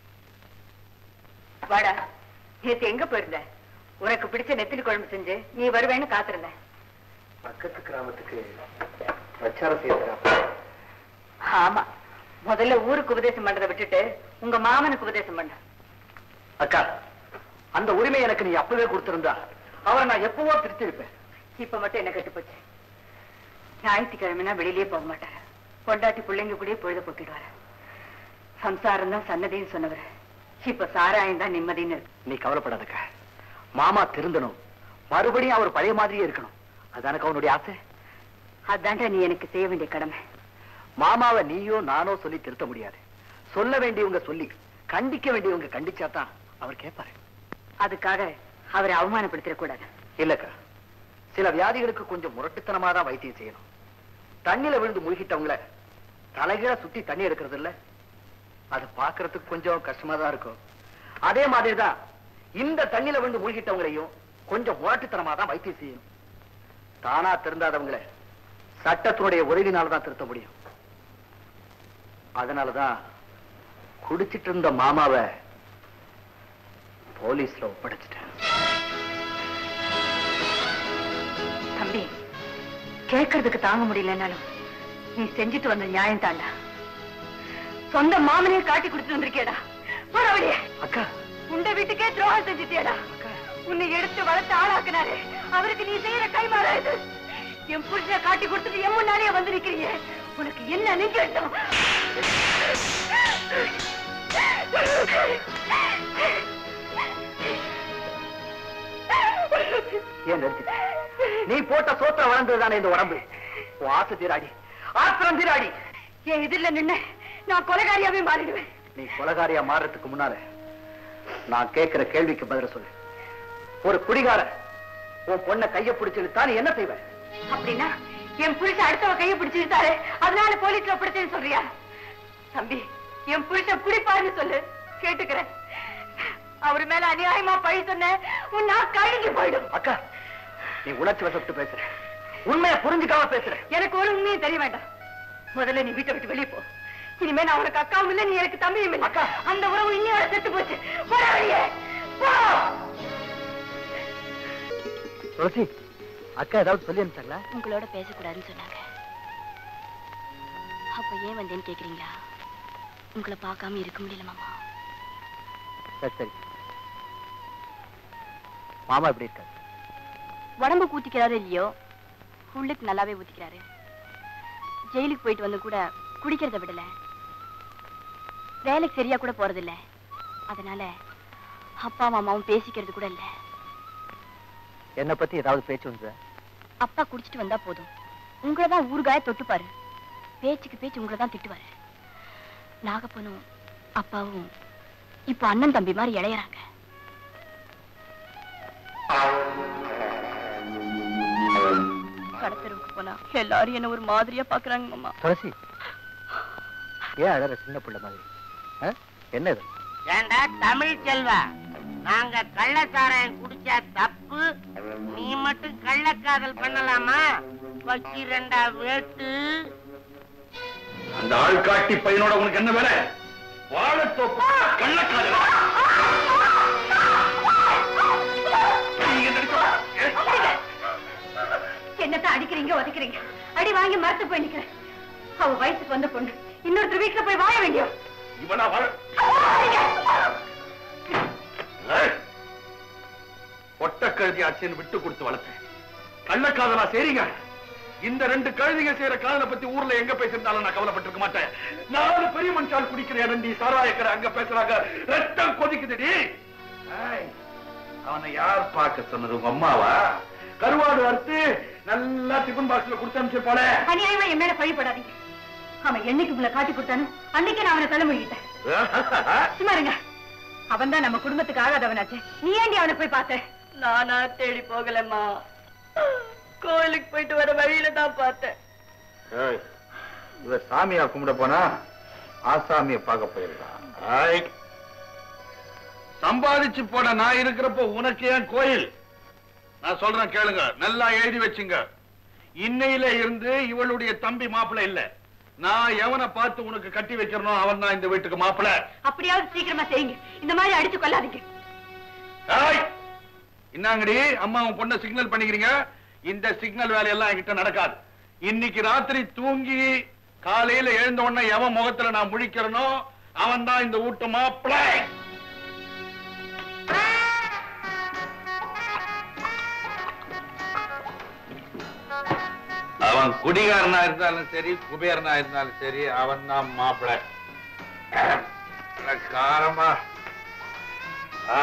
வாடா நேத்து எங்க போயிருந்த உனக்கு பிடிச்ச நெத்திலி குழம்பு செஞ்சு நீ வருவேன்னு காத்திருந்தேன் பக்கத்து கிராமத்துக்கு பிரச்சாரம் செய்யறா ஆமா முதல்ல ஊருக்கு உபதேசம் பண்றதை விட்டுட்டு உங்க மாமனுக்கு உபதேசம் பண்ண அக்கா அந்த உரிமை எனக்கு நீ அப்பவே கொடுத்திருந்தா அவரை நான் எப்பவோ திருத்திருப்பேன் இப்ப மட்டும் என்ன கெட்டு போச்சு ஞாயிற்றுக்கிழமைனா வெளியிலேயே போக மாட்டாரு பொண்டாட்டி பிள்ளைங்க கூடயே பொழுத போக்கிடுவாரு சம்சாரம் தான் சன்னதின்னு சொன்னவர் இப்ப சாராயம் தான் நிம்மதின்னு இருக்கு நீ கவலைப்படாதக்கா மாமா திருந்தணும் மறுபடியும் அவர் பழைய மாதிரியே இருக்கணும் அதானக்கு அவனுடைய ஆசை அதான்டா நீ எனக்கு செய்ய வேண்டிய கடமை மாமாவை நீயோ நானோ சொல்லி திருத்த முடியாது சொல்ல வேண்டியவங்க சொல்லி கண்டிக்க வேண்டியவங்க கண்டிச்சாதான் அவர் கேட்பாரு அதுக்காக அவரை அவமானப்படுத்திட கூடாது இல்லக்கா சில வியாதிகளுக்கு கொஞ்சம் முரட்டுத்தனமா தான் வைத்தியம் செய்யணும் தண்ணில விழுந்து முழுகிட்டவங்கள தலைகீழ சுத்தி தண்ணி எடுக்கிறது இல்ல அது பாக்குறதுக்கு கொஞ்சம் கஷ்டமா தான் இருக்கும் அதே மாதிரிதான் இந்த தண்ணில விழுந்து முழுகிட்டவங்களையும் கொஞ்சம் முரட்டுத்தனமா தான் வைத்தியம் செய்யணும் தானா திருந்தாதவங்கள சட்டத்தினுடைய உதவினால தான் திருத்த முடியும் அதனாலதான் குடிச்சிட்டு இருந்த மாமாவை போலீஸ்ல ஒப்படைச்சிட்டேன் தம்பி கேட்கறதுக்கு தாங்க முடியலன்னாலும் நீ செஞ்சுட்டு வந்த நியாயம் தாண்டா சொந்த மாமனையே காட்டி கொடுத்துட்டு வந்திருக்கேடா போற வழியே அக்கா உண்ட வீட்டுக்கே துரோகம் செஞ்சுட்டியடா உன்னை எடுத்து வளர்த்து ஆளாக்குனாரு அவருக்கு நீ செய்யற கைமாறா இது என் புருஷனை காட்டி கொடுத்துட்டு என் முன்னாலேயே வந்து நிக்கிறீங்க உனக்கு என்ன நினைக்கட்டும் ஏன் நிறுத்தி நீ போட்ட சோத்திர வளர்ந்ததுதானே இந்த உடம்பு உன் ஆசை தீராடி ஆத்திரம் தீராடி என் எதிரில நின்னு நான் கொலைகாரியாவே மாறிடுவேன் நீ கொலகாரியா மாறுறதுக்கு முன்னால நான் கேட்கிற கேள்விக்கு பதில சொல்லு ஒரு குடிகார உன் பொண்ணை கைய பிடிச்சு இழுத்தா நீ என்ன செய்வ அப்படின்னா என் புருஷன் அடுத்தவ கையை பிடிச்சிருந்தாரு அதனால போலீஸ்ல ஒப்படைச்சேன்னு சொல்றியா தம்பி என் புருஷன் குடிப்பாருன்னு சொல்லு கேட்டுக்கிறேன் அவர் மேல அநியாயமா பழி சொன்ன உன் நான் கழுங்கி போயிடும் அக்கா நீ உணர்ச்சி வசப்பட்டு பேசுற உண்மையை புரிஞ்சுக்காம பேசுற எனக்கு ஒரு உண்மையும் தெரிய வேண்டாம் முதல்ல நீ வீட்டை விட்டு வெளியே போ இனிமே நான் உனக்கு அக்காவும் இல்ல நீ எனக்கு தம்பியும் இல்ல அக்கா அந்த உறவு இன்னையோட செத்து போச்சு போட வெளியே போ துளசி அக்கா ஏதாவது சொல்லி அனுப்பிச்சாங்களா உங்களோட பேசக்கூடாதுன்னு சொன்னாங்க அப்ப ஏன் வந்தேன்னு கேக்குறீங்களா உங்களை பார்க்காம இருக்க முடியல மாமா சரி சரி மாமா எப்படி இருக்காரு உடம்பு ஊத்திக்கிறாரு இல்லையோ உள்ளுக்கு நல்லாவே ஊத்திக்கிறாரு ஜெயிலுக்கு போயிட்டு வந்து கூட குடிக்கிறத விடல வேலைக்கு சரியா கூட போறது இல்ல அதனால அப்பா மாமாவும் பேசிக்கிறது கூட இல்ல என்ன பத்தி ஏதாவது பேச்சு வந்து அப்பா குடிச்சிட்டு வந்தா போதும் உங்களை தான் ஊறுகாய தொட்டுப்பாரு பேச்சுக்கு பேச்சு உங்களை தான் திட்டுவாரு நாகப்பனும் அப்பாவும் இப்ப அண்ணன் தம்பி மாதிரி இளையறாங்க கடத்தருவுக்கு போனா எல்லாரும் என்ன ஒரு மாதிரியா பாக்குறாங்க மாமா துளசி ஏன் அழற சின்ன பிள்ளை மாதிரி ஆ? என்ன இது ஏண்டா தமிழ் செல்வா நாங்க கள்ளச்சாராயம் குடிச்சா தப்பு நீ மட்டும் கள்ளக்காதல் பண்ணலாமா வக்கி ரெண்டா வேட்டு அந்த ஆள்காட்டி பையனோட உனக்கு என்ன வேலை வாழத்தோப்பு கள்ளக்காதலா நீங்க நடிச்ச- என்னத்தான் அடிக்கிறீங்க உதைக்கிறீங்க அடி வாங்கி மரத்து போய் நிக்கிறேன் அவ வயசுக்கு வந்த பொண்ணு இன்னொருத்தர் வீட்டுல போய் வாழ வேண்டியோ இவனா வாழ ஒட்ட கழுதி ஆச்சுன்னு விட்டு கொடுத்து வளர்த்தேன் கள்ளக்காதலா சரிங்க இந்த ரெண்டு கழுதிங்க செய்யற காதலை பத்தி ஊர்ல எங்க பேசியிருந்தாலும் நான் கவலைப்பட்டிருக்க மாட்டேன் நாலு பெரிய மனுஷால் குடிக்கிற இரண்டி சாராயக்கரை அங்க பேசுறாங்க ரத்தம் கொதிக்குதுடி ஏய், அவனை யார் பார்க்க சொன்னது உங்க அம்மாவா கருவாடு அறுத்து நல்லா டிஃபன் பாக்ஸ்ல கொடுத்து அனுப்பிச்சிருப்பாளே அநியாயமா என் மேல பழிப்படாதீங்க அவன் என்னைக்கு உங்களை காட்டி கொடுத்தானோ அன்னைக்கு நான் அவனை தலைமொழிகிட்டேன் சும்மா இருங்க அவன் தான் நம்ம குடும்பத்துக்கு ஆகாதவனாச்சே நீ ஏண்டி அவனை போய் பார்த்த நானா தேடி போகலம்மா கோயிலுக்கு போயிட்டு வர வழியில தான் பார்த்தேன் ஏய், இவ சாமியா கும்பிட போனா ஆசாமிய பார்க்க போயிருக்கான் ஆய். சம்பாதிச்சு போட நான் இருக்கிறப்போ உனக்கு ஏன் கோயில் நான் சொல்றேன் கேளுங்க நல்லா எழுதி வச்சுங்க இன்னையில இருந்து இவளுடைய தம்பி மாப்பிள்ளை இல்ல நான் எவனை பார்த்து உனக்கு கட்டி வைக்கிறனோ அவன் தான் இந்த வீட்டுக்கு மாப்பிள்ளை அப்படியாவது சீக்கிரமா செய்யுங்க இந்த மாதிரி அடிச்சு கொள்ளாதீங்க ஏய்! என்னங்கடி அம்மா உன் பொண்ணை சிக்னல் பண்ணிக்கிறீங்க இந்த சிக்னல் வேலையெல்லாம் என்கிட்ட நடக்காது இன்னைக்கு ராத்திரி தூங்கி காலையில எழுந்த உடனே எவன் முகத்துல நான் முழிக்கிறனோ அவன் தான் இந்த வீட்டு மாப்பிள்ளை அவன் குடிகாரனா இருந்தாலும் சரி குபேரனா இருந்தாலும் சரி அவன் தான் மாப்பிள்ளை காரமா ஆ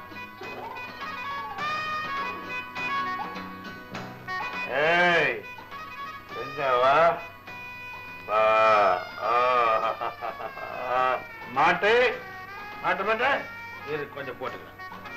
ஏய் எங்க வா வா ஆ, மாட்டு மாட்டு மாட்ட இது கொஞ்சம் போட்டுக்கலாம்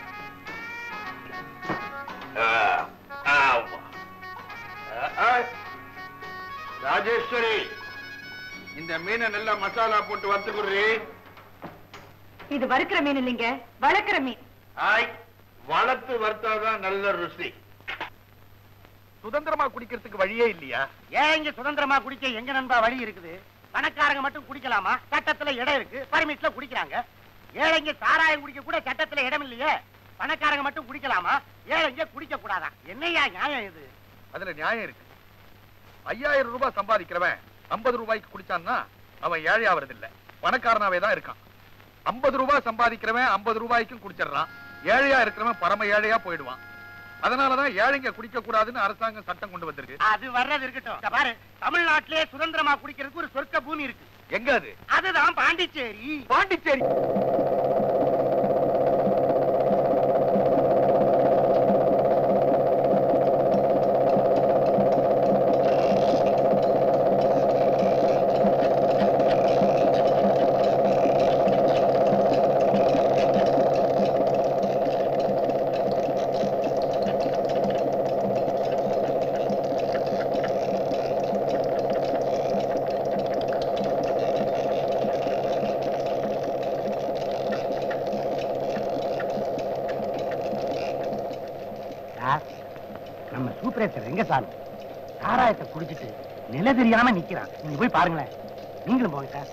ஆ, ஆமா. ஆ, ஆ. ராஜேஸ்வரி இந்த மீனை நல்லா மசாலா போட்டு வறுத்துக்குறி இது வறுக்கிற மீன் இல்லைங்க வளர்க்கிற மீன் ஆய் வளர்த்து வறுத்தாதான் நல்ல ருசி சுதந்திரமா குடிக்கிறதுக்கு வழியே இல்லையா ஏன் இங்க சுதந்திரமா குடிக்க எங்க நண்பா வழி இருக்குது பணக்காரங்க மட்டும் குடிக்கலாமா சட்டத்துல இடம் இருக்கு பர்மிட்ல குடிக்கிறாங்க ஏழைங்க சாராயம் குடிக்க கூட சட்டத்துல இடம் இல்லையே பணக்காரங்க மட்டும் குடிக்கலாமா ஏழைங்க குடிக்க கூடாதா என்னையா நியாயம் இது அதுல நியாயம் இருக்கு ஐயாயிரம் ரூபாய் சம்பாதிக்கிறவன் ஐம்பது ரூபாய்க்கு குடிச்சான்னா அவன் ஏழை ஆவறது இல்ல பணக்காரனாவே தான் இருக்கான் ஐம்பது ரூபாய் சம்பாதிக்கிறவன் ஐம்பது ரூபாய்க்கும் குடிச்சிடுறான் ஏழையா இருக்கிறவன் பரம ஏழையா போயிடுவான் அதனாலதான் ஏழைங்க குடிக்க கூடாதுன்னு அரசாங்கம் சட்டம் கொண்டு வந்திருக்கு அது வர்றது இருக்கட்டும் இங்க பாரு தமிழ்நாட்டிலே சுதந்திரமா குடிக்கிறதுக்கு ஒரு சொர்க்க பூமி இருக்கு எங்க அது அதுதான் பாண்டிச்சேரி பாண்டிச்சேரி சார், நம்ம சூப்பரேசர் ரெங்கசாமி சாராயத்தை குடிச்சிட்டு நிலை தெரியாம நிக்கிறான் நீங்க போய் பாருங்களேன் நீங்களும் போங்க சார்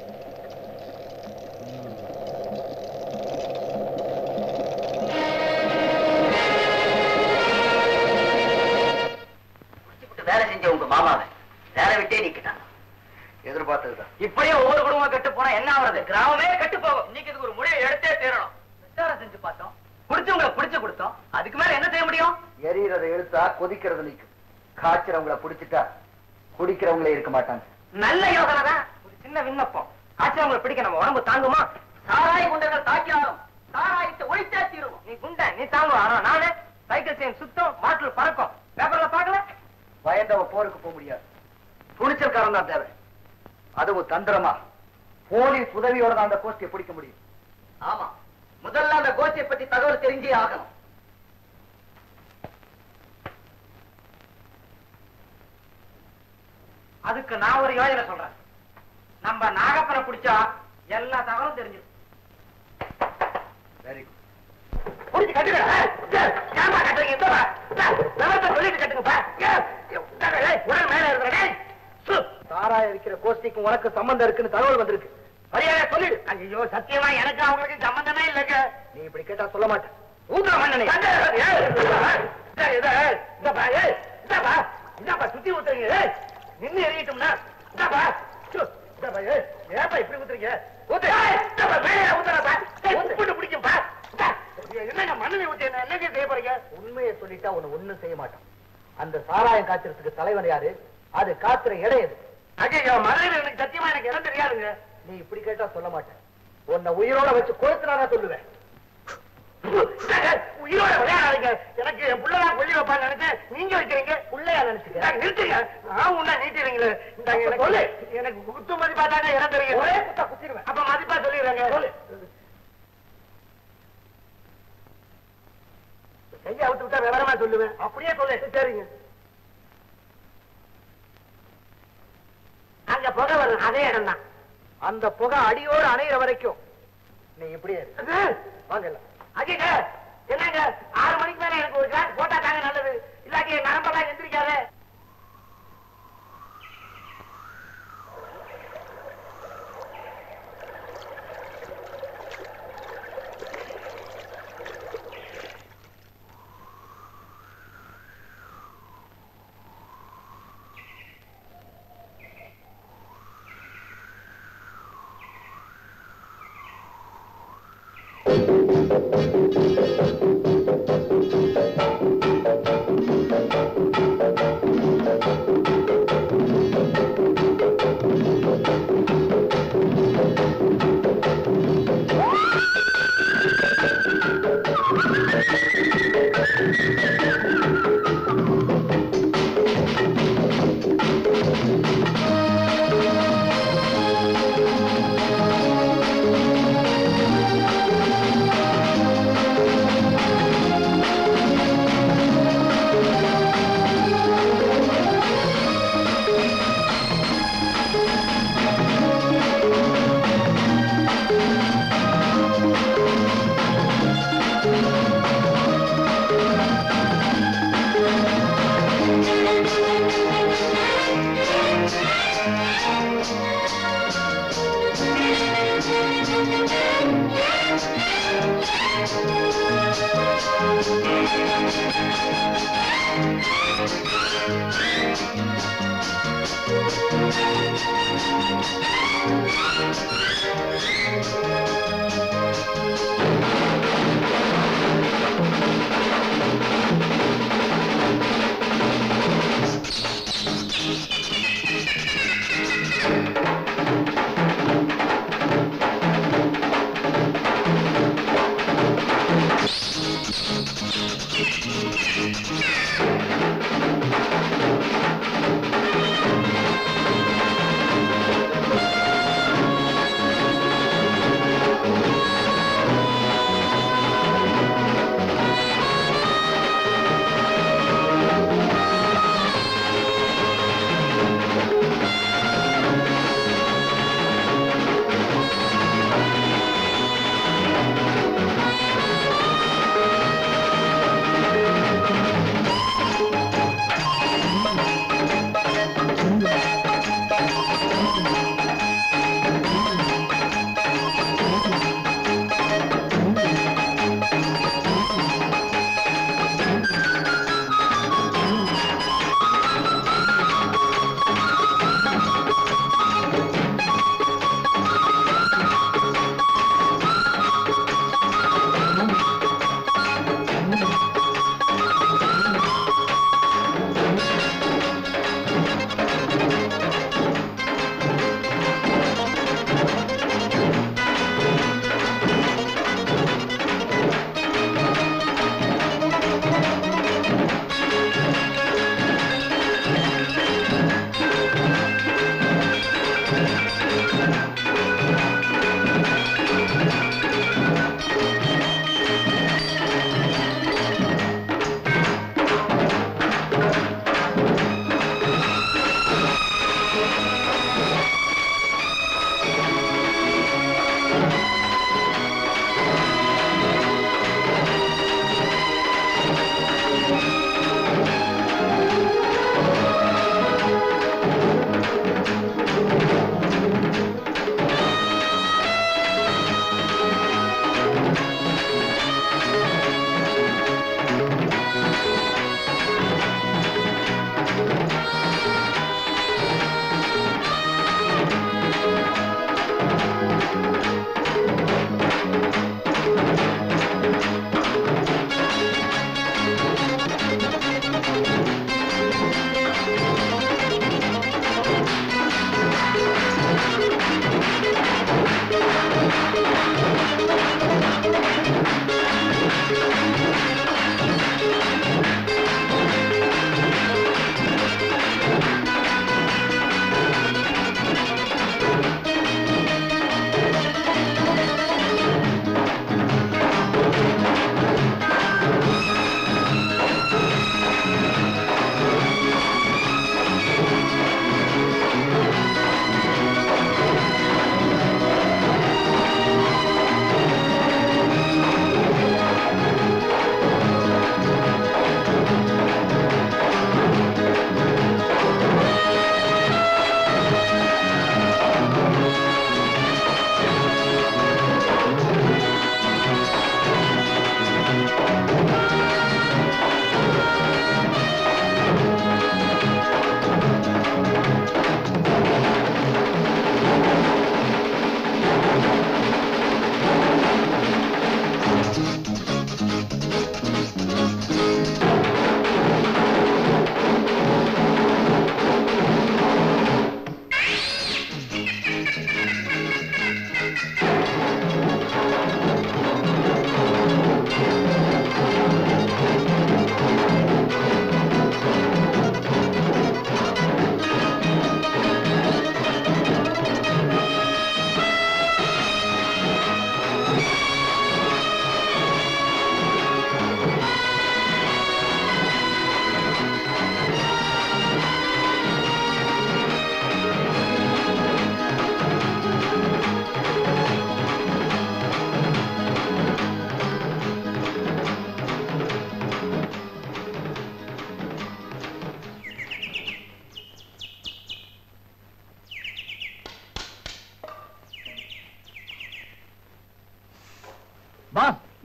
வேலை செஞ்ச உங்க மாமாவை வேலை விட்டே நிக்கிட்டாங்க எதிர்பார்த்ததுதான் இப்படியே ஒவ்வொரு குடும்பம் கெட்டு போனா என்ன ஆகுறது கிராமமே கெட்டு போகும் இன்னைக்கு இதுக்கு ஒரு முடிவை எடுத்தே தீரணும் விசாரம் செஞ்சு பார்த்தோம் குடிச்சவங்களை பிடிச்சு கொடுத்தோம் அதுக்கு மேல என்ன செய்ய முடியும் எரியறத இழுத்தா கொதிக்கிறது நிக்கும் காய்ச்சறவங்கள புடிச்சிட்டா குடிக்கிறவங்களே இருக்க மாட்டாங்க நல்ல யோசனை தான் ஒரு சின்ன விண்ணப்பம் ஆச்சரியங்களை பிடிக்க நம்ம உடம்பு தாங்குமா சாராய குண்டர்கள் தாக்கினாலும் சாராயத்தை ஒழித்தே தீருவோம் நீ குண்ட நீ தாங்குவ ஆனா நானு சைக்கிள் செயின் சுத்தம் பாட்டில் பறக்கும் பேப்பர்ல பாக்கல பயந்தவ போருக்கு போக முடியாது துணிச்சல்காரன் தான் தேவை அதுவும் தந்திரமா போலீஸ் உதவியோட தான் அந்த கோஷ்டியை பிடிக்க முடியும் ஆமா முதல்ல அந்த கோஷ்டியை பத்தி தகவல் தெரிஞ்சே ஆகணும் அதுக்கு நான் ஒரு யோசனை சொல்றேன் நம்ம நாகப்பனை பிடிச்சா எல்லா தகவலும் தெரிஞ்சிடும் வெரி புடிச்சு கட்டுங்க ஏமா கட்டுறீங்க இந்த பா. விவரத்தை சொல்லிட்டு கட்டுங்கப்பா ஏய், உட்காரு, ஏய், உடனே மேல இருக்கிற டேய். சு. சாராய இருக்கிற கோஷ்டிக்கும் உனக்கு சம்பந்தம் இருக்குன்னு தகவல் வந்திருக்கு மரியாதை சொல்லிடு ஐயோ சத்தியமா எனக்கு அவங்களுக்கு சம்பந்தமே இல்லைங்க நீ இப்படி கேட்டா சொல்ல மாட்டேன் ஊதுற மண்ணனை இந்தாப்பா சுத்தி ஊத்துறீங்க ஏய், நின்னு எறியட்டும்னா இந்தாப்பா சு, இந்தாப்பா ஏய், ஏப்பா இப்படி ஊத்துறீங்க ஊத்து ஏய், இந்தாப்பா மேலே ஊத்துறப்பா உப்புட்டு பிடிக்கும்பா இந்தா. என்னங்க மண்ணனை ஊத்தி என்ன என்னங்க செய்ய போறீங்க உண்மையை சொல்லிட்டா உன்னை ஒண்ணும் செய்ய மாட்டான் அந்த சாராயம் காய்ச்சறதுக்கு தலைவன் யாரு அது காத்துற இடம் எது ஐயோ மதுரையில் எனக்கு சத்தியமா எனக்கு இடம் தெரியாதுங்க நீ இப்படி கேட்டா சொல்ல மாட்டேன் உன்னை உயிரோட வச்சு கொளுத்துனாதான் சொல்லுவேன் உயிரோட விளையாடாதீங்க எனக்கு என் புள்ளதான் கொல்லி வைப்பான்னு நினைச்சேன் நீங்க வைக்கிறீங்க உள்ளையா நினைச்சுக்க நிறுத்துங்க நான் உன்ன நீட்டிடுறீங்களே இந்தாங்க எனக்கு சொல்லு எனக்கு குத்து மதிப்பா தானே இடம் தெரியும் ஒரே குத்தா குத்திடுவேன் அப்ப மதிப்பா சொல்லிடுறேங்க சொல்லு கையை அவுத்து விட்டா விவரமா சொல்லுவேன் அப்படியே சொல்லு சரிங்க அங்க புகை வரும் அதே இடம் தான் அந்த புகை அடியோடு அணையிற வரைக்கும் நீ இப்படியே இரு. வாங்க எல்லாம். அஜிங்க என்னங்க ஆறு மணிக்கு மேல எனக்கு ஒரு கிளாஸ் போட்டா தாங்க நல்லது இல்லாட்டி என் நரம்பெல்லாம் எந்திரிக்காத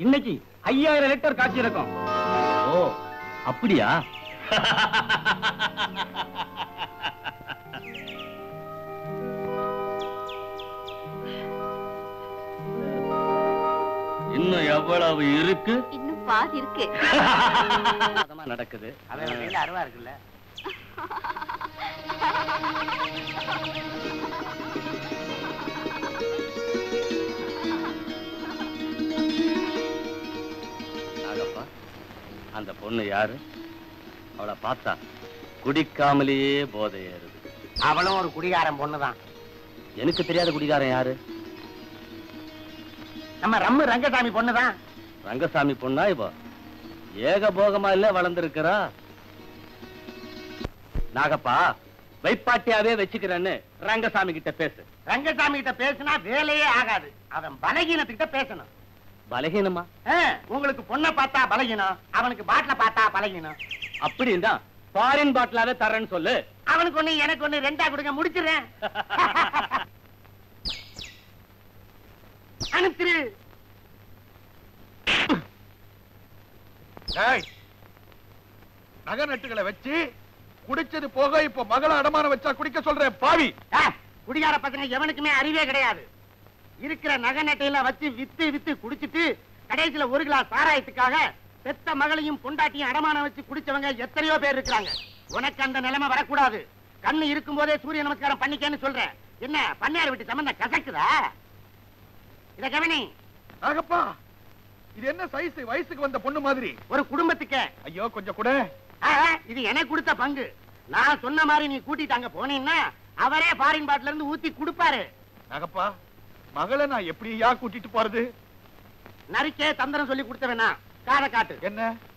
இன்னைக்கு ஐயாயிரம் லிட்டர் காய்ச்சி இருக்கும் ஓ அப்படியா இன்னும் எவ்வளவு இருக்கு இன்னும் பாதி இருக்கு அதமா நடக்குது அவன் கையில அருவா இருக்குல்ல நாகப்பா அந்த பொண்ணு யாரு அவளை பார்த்தா குடிக்காமலேயே போதை ஏறுது அவளும் ஒரு குடிகாரன் பொண்ணுதான் எனக்கு தெரியாத குடிகாரன் யாரு நம்ம ரம்மு ரங்கசாமி பொண்ணுதான் ரங்கசாமி பொண்ணா இப்போ ஏகபோகமா இல்ல வளர்ந்திருக்கிறா நாகப்பா வைப்பாட்டியாவே வச்சுக்கிறேன்னு ரங்கசாமி கிட்ட பேசு ரங்கசாமி கிட்ட பேசினா வேலையே ஆகாது அவன் பலகீனத்துக்கிட்ட பேசணும் பலகீனமா ஆ, உங்களுக்கு பொண்ணை பார்த்தா பலகீனம் அவனுக்கு பாட்டில பார்த்தா பலகீனம் அப்படின்னா ஃபாரின் பாட்டிலாவே தரேன்னு சொல்லு அவனுக்கு ஒண்ணு எனக்கு ஒண்ணு ரெண்டா கொடுங்க முடிச்சிடுறேன் அனுப்பிரு டேய், நகை நட்டுகளை வச்சு குடிச்சது போக இப்ப மகளை அடமானம் வச்சா குடிக்க சொல்றேன் பாவி ஆ, குடிகார பசங்க எவனுக்குமே அறிவே கிடையாது இருக்கிற நகை நட்டையெல்லாம் வச்சு வித்து வித்து குடிச்சிட்டு கடைசியில ஒரு கிளாஸ் சாராயத்துக்காக பெத்த மகளையும் பொண்டாட்டியும் அடமானம் வச்சு குடிச்சவங்க எத்தனையோ பேர் இருக்காங்க உனக்கு அந்த நிலைமை வரக்கூடாது கண்ணு இருக்கும் போதே சூரிய நமஸ்காரம் பண்ணிக்கன்னு சொல்றேன் என்ன பண்ணையார் விட்டு சம்பந்தம் கசக்குதா இத கவனி நாகப்பா இது என்ன சைஸ் வயசுக்கு வந்த பொண்ணு மாதிரி ஒரு குடும்பத்துக்கு ஐயோ கொஞ்சம் கூட ஆ, இது எனக்கு கொடுத்த பங்கு நான் சொன்ன மாதிரி நீ கூட்டிட்டு அங்க போனீன்னா அவரே பாரின் பாட்டில இருந்து ஊத்தி கொடுப்பாரு நாகப்பா மகளை நான் எப்படியா கூட்டிட்டு போறது நரிக்கே தந்திரம் சொல்லி கொடுத்தவனா காதை காட்டு என்ன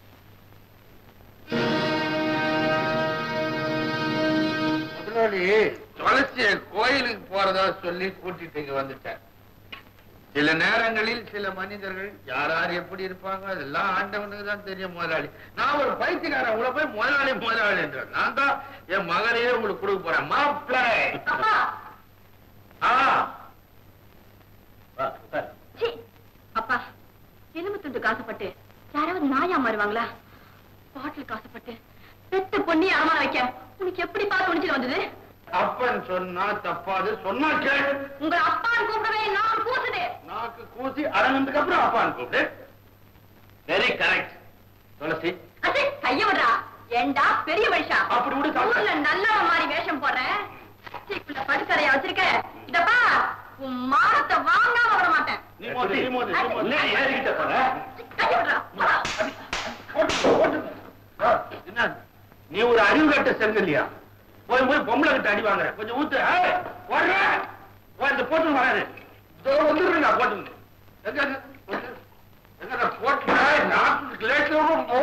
முதலாளி தொலைச்சிய கோயிலுக்கு போறதா சொல்லி கூட்டிட்டு இங்க வந்துட்டேன் சில நேரங்களில் சில மனிதர்கள் யார் யார் எப்படி இருப்பாங்க அதெல்லாம் ஆண்டவனுக்கு தான் தெரியும் முதலாளி நான் ஒரு பைத்தியக்காரன் உங்களை போய் முதலாளி முதலாளி என்றேன் நான் தான் என் மகனையே உங்களுக்கு கொடுக்க போறேன் மாப்பிள்ளை ஆ வா, உட்காரு. சீ, அப்பா எலும்பு துண்டு காசுப்பட்டு யாராவது நாயா மாறுவாங்களா பாட்டில் காசுப்பட்டு பெத்த பொண்ணி அடமான வைக்க உனக்கு எப்படி பார்த்து துணிச்சிட்டு வந்தது அப்பன் சொன்னா தப்பாது சொன்னா கேளு உங்க அப்பான்னு கூப்பிடவே நான் கூசுது நாக்கு கூசி அடங்கினதுக்கு அப்புறம் அப்பான்னு கூப்பிடு வெரி கரெக்ட் துளசி அச்சே கைய விடுறா ஏண்டா பெரிய மனுஷா அப்படி விடு, சாப்பிடு. ஊர்ல நல்லவ மாதிரி வேஷம் போடுறேன் சீக்குள்ள படுக்கறையா வச்சிருக்க இதப்பா உன் மானத்தை வாங்காம விட மாட்டேன் நீ மோதி நீ மோதி நீ மோதி. நீ ஏறிக்கிட்ட போற கைய விடுறா போடா. போட்டு, போட்டு. ஆ, என்ன நீ ஒரு அறிவு கட்ட செல்கல்லையா போய் போய் பொம்பளை கிட்ட அடி வாங்குற கொஞ்சம் ஊத்து ஏய், ஓடுற. ஓ, இந்த போட்டு வராது வந்துருங்க போட்டு எங்க எங்க? எங்க நான் போட்டு நாட்டுக்கு லேட்ல போ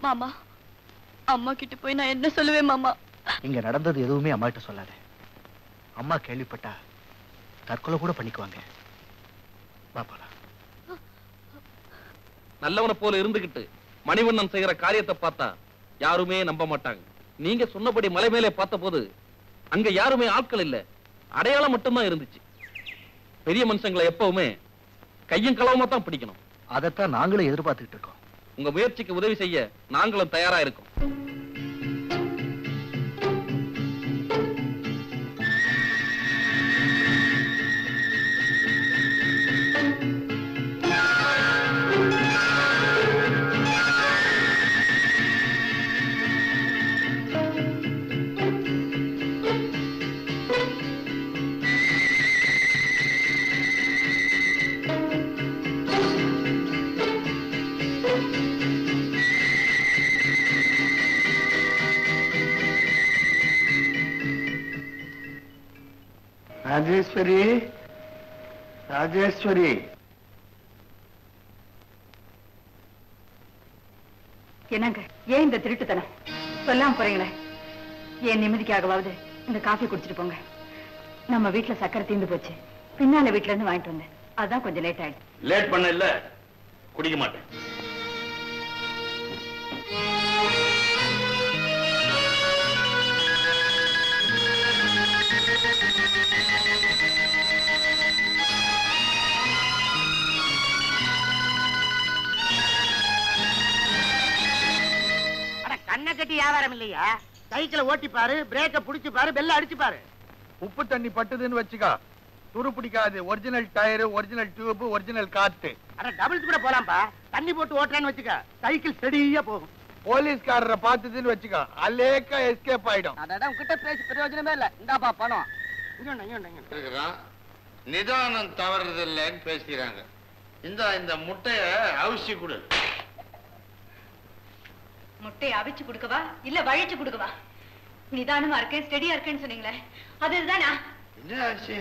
மாமா அம்மா கிட்ட போய் நான் என்ன சொல்லுவேன் மாமா இங்க நடந்தது எதுவுமே அம்மா கிட்ட சொல்லாத அம்மா கேள்விப்பட்டா தற்கொலை கூட பண்ணிக்குவாங்க வா போலாம் நல்லவனை போல இருந்துகிட்டு மணிவண்ணன் செய்யற காரியத்தை பார்த்தா யாருமே நம்ப மாட்டாங்க நீங்க சொன்னபடி மலை மேலே பார்த்த போது அங்க யாருமே ஆட்கள் இல்ல அடையாளம் மட்டும்தான் இருந்துச்சு பெரிய மனுஷங்களை எப்பவுமே கையும் களவுமா தான் பிடிக்கணும் அதைத்தான் நாங்களும் எதிர்பார்த்துக்கிட்டு இருக்கோம் உங்க முயற்சிக்கு உதவி செய்ய நாங்களும் தயாரா இருக்கோம் ராஜேஸ்வரி ராஜேஸ்வரி என்னங்க ஏன் இந்த திருட்டுத்தனம் சொல்லாம போறீங்களே என் நிம்மதிக்காகவாவது இந்த காஃபி குடிச்சிட்டு போங்க நம்ம வீட்டுல சக்கரை தீந்து போச்சு பின்னால வீட்டுல இருந்து வாங்கிட்டு வந்தேன் அதான் கொஞ்சம் லேட் ஆயிடுச்சு லேட் பண்ண இல்ல குடிக்க மாட்டேன் அட கண்ணை கட்டி வியாபாரம் இல்லையா சைக்கிளை ஓட்டி பாரு பிரேக்க புடிச்சு பாரு பெல்ல அடிச்சு பாரு உப்பு தண்ணி பட்டுதுன்னு வச்சுக்கா துரு பிடிக்காது original tyre original tube original காத்து அட டபுள்ஸ் கூட போலாம்ப்பா தண்ணி போட்டு ஓட்டுறேன்னு வச்சுக்க சைக்கிள் ஸ்டெடியா போகும் போலீஸ்காரரை பார்த்ததுன்னு வச்சுக்கா அலேக்கா எஸ்கேப் ஆயிடும் அடடா உங்ககிட்ட பேசி பிரயோஜனமே இல்ல இந்தாப்பா பணம் இங்கோண்ணா இங்கோண்ணா இங்கோண்ணா இருக்கிறான் நிதானம் தவறுதில்லைன்னு பேசிக்கிறாங்க இந்த இந்த முட்டைய அவிச்சு கொடு முட்டையை அவிச்சு கொடுக்கவா இல்ல வழிச்சு கொடுக்கவா நிதானமா இருக்கேன் ஸ்டெடியா இருக்கேன்னு சொன்னீங்களே அது இதுதானா என்ன ஆச்சு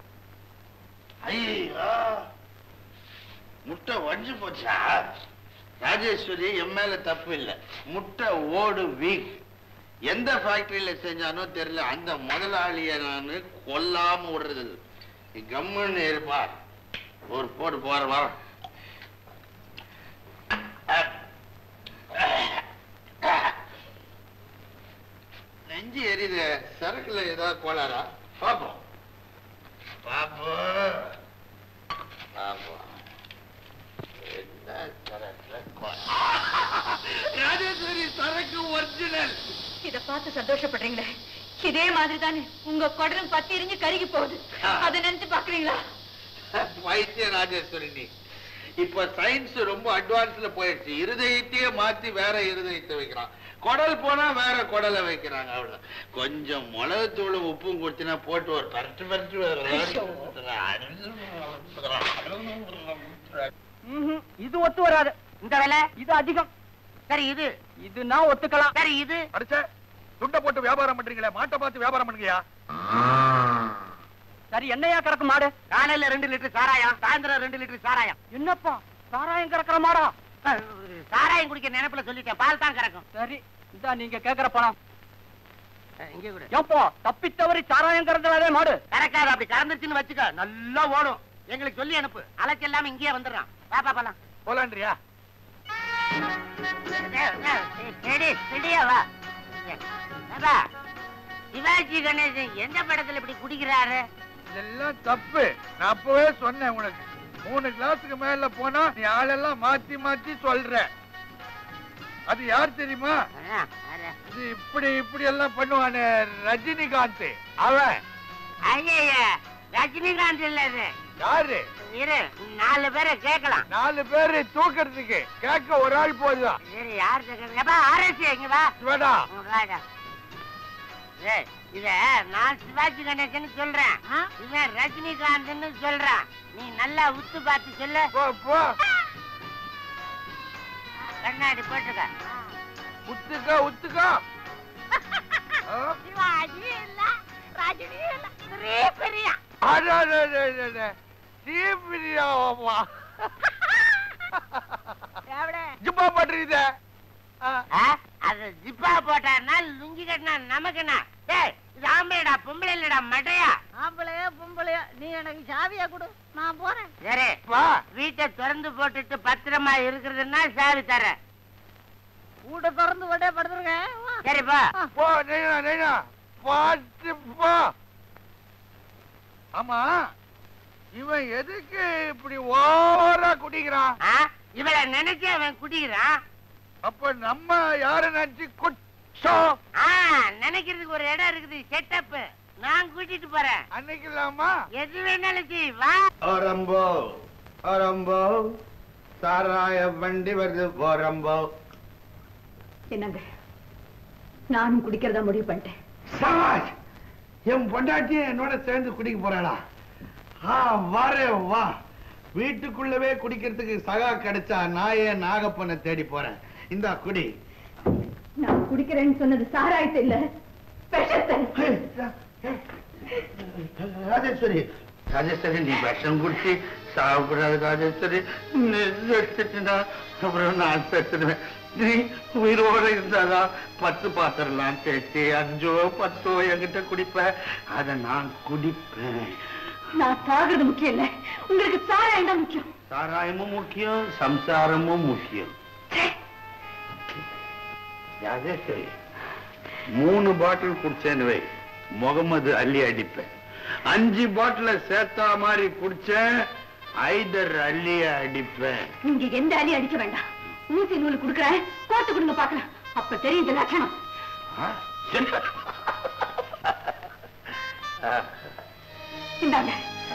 ஐயோ முட்டை வஞ்சு போச்சா ராஜேஸ்வரி என் மேல தப்பு இல்ல முட்டை ஓடு வீக் எந்த ஃபேக்டரியில செஞ்சானோ தெரியல அந்த முதலாளிய நான் கொல்லாம விடுறது நீ கம்முன்னு இருப்பா ஒரு போட்டு போற வரோம் நெஞ்சு எரியுது சரக்குல ஏதாவது கோளாரா பாப்போம் பாப்போம் பாப்போம் என்ன சரக்குல கோளாறு ராஜேஸ்வரி சரக்கு ஒரிஜினல் இத பார்த்து சந்தோஷப்படுறீங்களே இதே மாதிரி தானே உங்க குடலும் பத்தி எரிஞ்சு கருகி போகுது அதை நினைச்சு பாக்குறீங்களா வைத்திய ராஜேஸ்வரி நீ இப்ப சயின்ஸ் ரொம்ப அட்வான்ஸ்ல போயிடுச்சு இருதயத்தையே மாத்தி வேற இருதயத்தை வைக்கிறான் குடல் போனா வேற குடலை வைக்கிறாங்க அவ்வளவு கொஞ்சம் மிளகுத்தூள் உப்பும் கொடுத்தினா போட்டு ஒரு பரட்டு பரட்டு இது ஒத்து வராது இந்த விலை இது அதிகம் சரி இது இது நான் ஒத்துக்கலாம் சரி இது அடிச்ச துண்டை போட்டு வியாபாரம் பண்றீங்களே மாட்டை பார்த்து வியாபாரம் பண்ணுங்கயா சரி என்னையா கறக்கு மாடு காலையில ரெண்டு லிட்டர் சாராயம் சாயந்தரம் ரெண்டு லிட்டர் சாராயம் என்னப்பா சாராயம் கறக்குற மாடா சாராயம் குடிக்க நினைப்புல சொல்லிட்டேன் பால் தான் கறக்கும் சரி இதா நீங்க கேக்குற பணம் இங்க கூட ஏப்பா தப்பி தவறி சாராயம் கறந்துடாதே மாடு கறக்காது அப்படி கறந்துச்சுன்னு வச்சுக்க நல்லா ஓடும் எங்களுக்கு சொல்லி அனுப்பு அலைச்சு இல்லாம இங்கேயே வந்துடுறான் பாப்பா போலாம் போலான்றியா சிவாஜி கணேசன் எந்த படத்துல இப்படி குடிக்கிறாரு இதெல்லாம் தப்பு நான் அப்பவே சொன்னேன் உனக்கு மூணு கிளாஸுக்கு மேல போனா நீ ஆளெல்லாம் மாத்தி மாத்தி சொல்ற அது யார் தெரியுமா இது இப்படி இப்படி எல்லாம் பண்ணுவானே ரஜினிகாந்த் அவன் ஐயா ரஜினிகாந்த் இல்ல இது யாரு இரு நாலு பேரை கேட்கலாம் நாலு பேரு தூக்குறதுக்கு கேட்க ஒரு ஆள் போதுதான் சரி யார் கேட்கறது எப்பா ஆர்எஸ் இங்க வா சிவடா வாடா. ஏய், இத நான் சிவாஜி கணேசன் சொல்றேன் இவன் ரஜினிகாந்த்னு சொல்றான் நீ நல்லா உத்து பார்த்து சொல்லு போ போ கண்ணாடி போட்டுக்க உத்துக்கா உத்துக்கா ஆ? சிவாஜி இல்ல ரஜினி இல்ல பெரிய பெரிய அடடடடடட. தீப்பிரியாவாமா. ஜும்மா பண்றீங்க ஆ? அது ஜிப்பா போட்டாருன்னா லுங்கி கட்டினா நமக்கு என்ன டேய் இது ஆம்பளைடா பொம்பளை இல்லடா மட்டையா ஆம்பளையா பொம்பளையா நீ எனக்கு சாவியா கொடு நான் போறேன் சரி போ வீட்டை திறந்து போட்டுட்டு பத்திரமா இருக்கிறதுன்னா சாவி தரேன் வீட்டை திறந்து விட்டே படுத்துருக்கேன் சரி போ போ நைனா நைனா பாத்து போ ஆமா இவன் எதுக்கு இப்படி ஓவரா குடிக்கிறான் இவளை நினைச்சு அவன் குடிக்கிறான் அப்ப நம்ம யார நினைச்சு குச்சோம் ஆ, நினைக்கிறதுக்கு ஒரு இடம் இருக்குது செட்டப் நான் கூட்டிட்டு போறேன் அன்னைக்கு இல்லாமா எது வேணாலும் செய் வா ஓரம்போ ஓரம்போ சாராய வண்டி வருது ஓரம்போ என்னங்க நானும் குடிக்கிறதா முடிவு பண்ணிட்டேன் சபாஷ் என் பொண்டாட்டி என்னோட சேர்ந்து குடிக்க போறாளா ஆ வாரே வா வீட்டுக்குள்ளவே குடிக்கிறதுக்கு சகா கிடைச்சா நான் ஏன் நாகப்பனை தேடி போறேன் இந்தா குடி நான் குடிக்கிறேன்னு சொன்னது சாராயத்தை இல்ல விஷத்தை ராஜேஸ்வரி ராஜேஸ்வரி நீ விஷம் குடிச்சு சாப்பிடாது ராஜேஸ்வரி நீ எடுத்துட்டுனா அப்புறம் நான் செத்துடுவேன் நீ உயிரோட இருந்தாதான் பத்து பாத்திரம்லாம் தேய்ச்சி அஞ்சோ பத்தோ என்கிட்ட குடிப்ப அதை நான் குடிப்பேன் நான் சாகிறது முக்கியம் இல்ல உங்களுக்கு சாராயம் தான் முக்கியம் சாராயமும் முக்கியம் சம்சாரமும் முக்கியம் ராஜேஸ்வரி மூணு பாட்டில் குடிச்சேன்னு வை முகமது அள்ளி அடிப்பேன் அஞ்சு பாட்டில சேர்த்தா மாதிரி குடிச்சேன் ஐதர் அள்ளிய அடிப்பேன் நீங்க எந்த அலி அடிக்க வேண்டாம் ஊசி நூல் குடுக்கறேன் கோத்து கொடுங்க பாக்கலாம் அப்ப தெரியும் இந்த லட்சணம் இந்தாங்க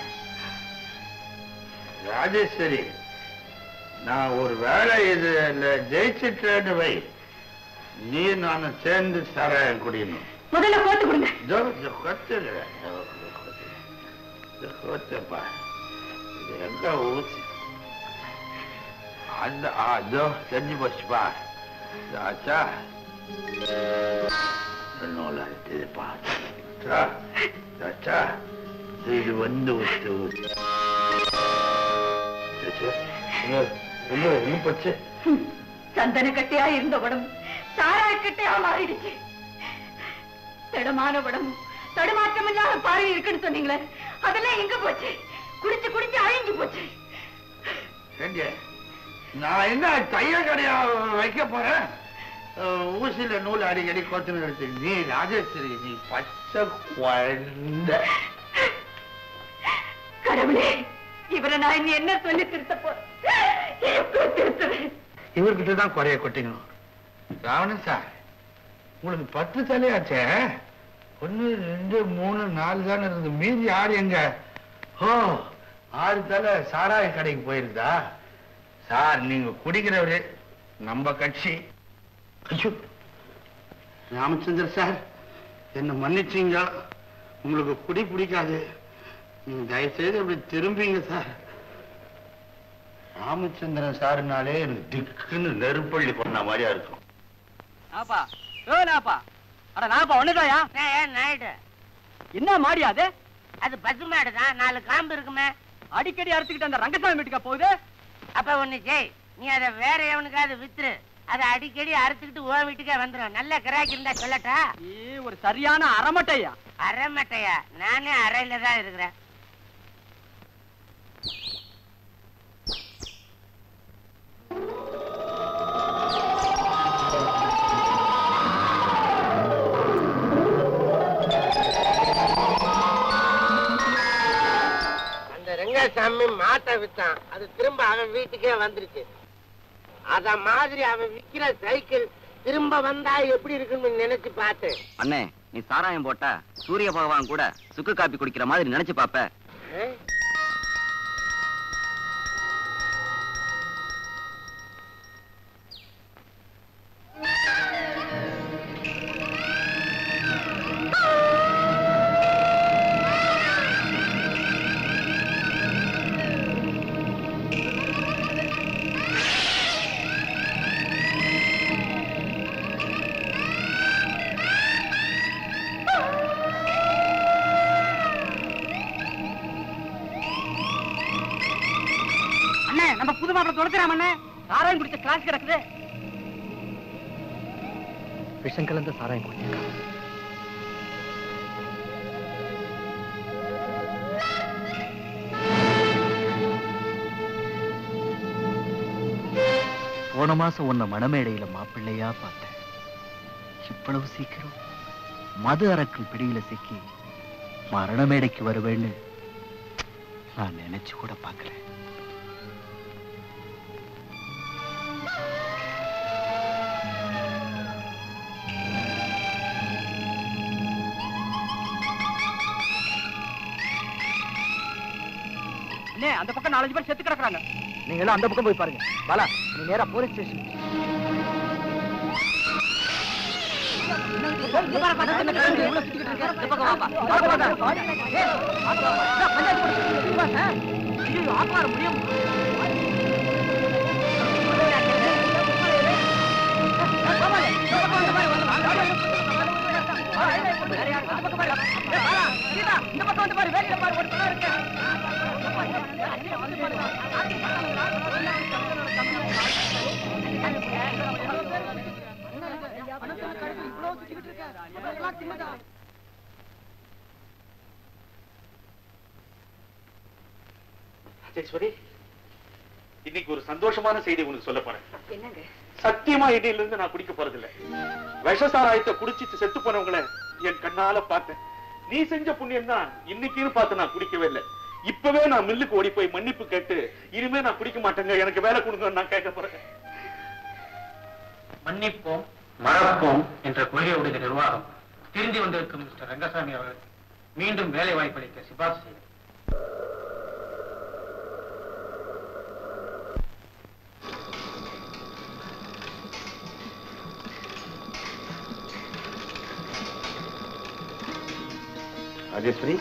ராஜேஸ்வரி நான் ஒரு வேலை இதுல ஜெயிச்சிட்டேன்னு வை நீ நானும் சேர்ந்து சாராயம் குடியணும் முதல்ல கோத்து கொடுங்க இதோ இந்த கொத்துல இந்த கொத்தப்பா இது எங்க ஊசி அந்த ஆ, இதோ தெரிஞ்சு போச்சுப்பா இது ஆச்சா நூலா இதுப்பா ஆச்சா ஆச்சா இது வந்து ஊத்து ஊத்து சே, சே. என்ன என்ன போச்சு சந்தன கட்டையா இருந்த உடம்பு சாராய கட்டையா மாறிடுச்சு திடமான உடம்பு தடுமாற்றம் இல்லாத பார்வை இருக்குன்னு சொன்னீங்களே அதெல்லாம் எங்க போச்சு குடிச்சு குடிச்சு அழிஞ்சு போச்சு ஏங்க நான் என்ன தையல் கடையா வைக்க போறேன் அஹ், ஊசியில நூல் அடிக்கடி கோத்துன்னு எடுத்து நீ ராஜேஸ்வரி நீ பச்சை குழந்தை கடவுளே இவரை நான் இனி என்ன சொல்லி திருத்த போறேன் எப்படி திருத்துவேன் இவர்கிட்ட தான் குறைய கொட்டிக்கணும் ராவணன் சார் உங்களுக்கு பத்து தலையாச்சே ஒன்னு ரெண்டு மூணு நாலு தானே இருந்து மீதி ஆறு எங்க ஓ ஆறு தலை சாராய கடைக்கு போயிருந்தா சார் நீங்க குடிக்கிறவரு நம்ம கட்சி ஐயோ ராமச்சந்திர சார் என்ன மன்னிச்சீங்க உங்களுக்கு குடி பிடிக்காது நீங்க தயவுசெய்து அப்படி திரும்பிங்க சார் ராமச்சந்திரன் சாருனாலே எனக்கு திக்குன்னு நெருப்பள்ளி பண்ண மாதிரியா இருக்கும் நாப்பா ஏ நாப்பா அட நாப்பா ஒண்ணுதாயா நாயுடு என்ன மாடியா அது அது பசு மாடு தான் நாலு காம்பு இருக்குமே அடிக்கடி அறுத்துக்கிட்டு அந்த ரங்கசாமி வீட்டுக்கா போகுது அப்ப ஒண்ணு செய் நீ அதை வேற எவனுக்காவது வித்துரு அதை அடிக்கடி அறுத்துக்கிட்டு உன் வீட்டுக்கே வந்துடும் நல்ல கிராக்கி இருந்தா சொல்லட்டா நீ ஒரு சரியான அறமட்டையா அரைமட்டையா நானே அறையில தான் இருக்கிறேன் அந்த ரெங்கசாமி மாட்டை வித்தான் அது திரும்ப அவன் வீட்டுக்கே வந்துருச்சு அத மாதிரி அவன் விக்கிற சைக்கிள் திரும்ப வந்தா எப்படி இருக்குன்னு நினைச்சு பார்த்தேன் அண்ணே நீ சாராயம் போட்டா சூரிய பகவான் கூட சுக்கு காப்பி குடிக்கிற மாதிரி நினைச்சு பாப்ப அண்ணே நம்ம புது மாப்பிள்ள தொலைக்கிறாம அண்ணே சாராயம் குடிச்ச கிளாஸ் கிடக்குது விஷம் கலந்த சாராயம் குடிச்சிருக்கா போன மாசம் உன்னை மணமேடையில மாப்பிள்ளையா பார்த்தேன் இவ்வளவு சீக்கிரம் மது அரக்கில் பிடியில சிக்கி மரண மேடைக்கு வருவேன்னு நான் நினைச்சு கூட பார்க்கல அண்ணே அந்த பக்கம் நாலஞ்சு பேர் செத்து கிடக்குறாங்க நீங்க எல்லாம் அந்த பக்கம் போய் பாருங்க பாலா நீ நேரா போலீஸ் ஸ்டேஷன் இந்த பக்கம் வந்து பாரு வேலையில பாரு ஒரு பணம் இருக்கு ராஜேஸ்வரி இன்னைக்கு ஒரு சந்தோஷமான செய்தி உனக்கு சொல்ல போறேன் என்னங்க சத்தியமா இடையில இருந்து நான் குடிக்க போறதில்ல விஷசாராயத்தை குடிச்சிட்டு செத்து போனவங்கள என் கண்ணால பார்த்தேன் நீ செஞ்ச புண்ணியம் தான் இன்னைக்குன்னு பார்த்து நான் குடிக்கவே இல்லை இப்பவே நான் மில்லுக்கு ஓடி போய் மன்னிப்பு கேட்டு இனிமே நான் குடிக்க மாட்டேங்க எனக்கு வேலை கொடுங்க நான் கேட்க போறேன் மன்னிப்போம் மறப்போம் என்ற கொள்கையுடைய நிர்வாகம் திருந்தி வந்திருக்கும் மிஸ்டர் ரங்கசாமி அவர்கள் மீண்டும் வேலை வாய்ப்பளிக்க சிபார்சு செய்தார் ராஜேஸ்வரி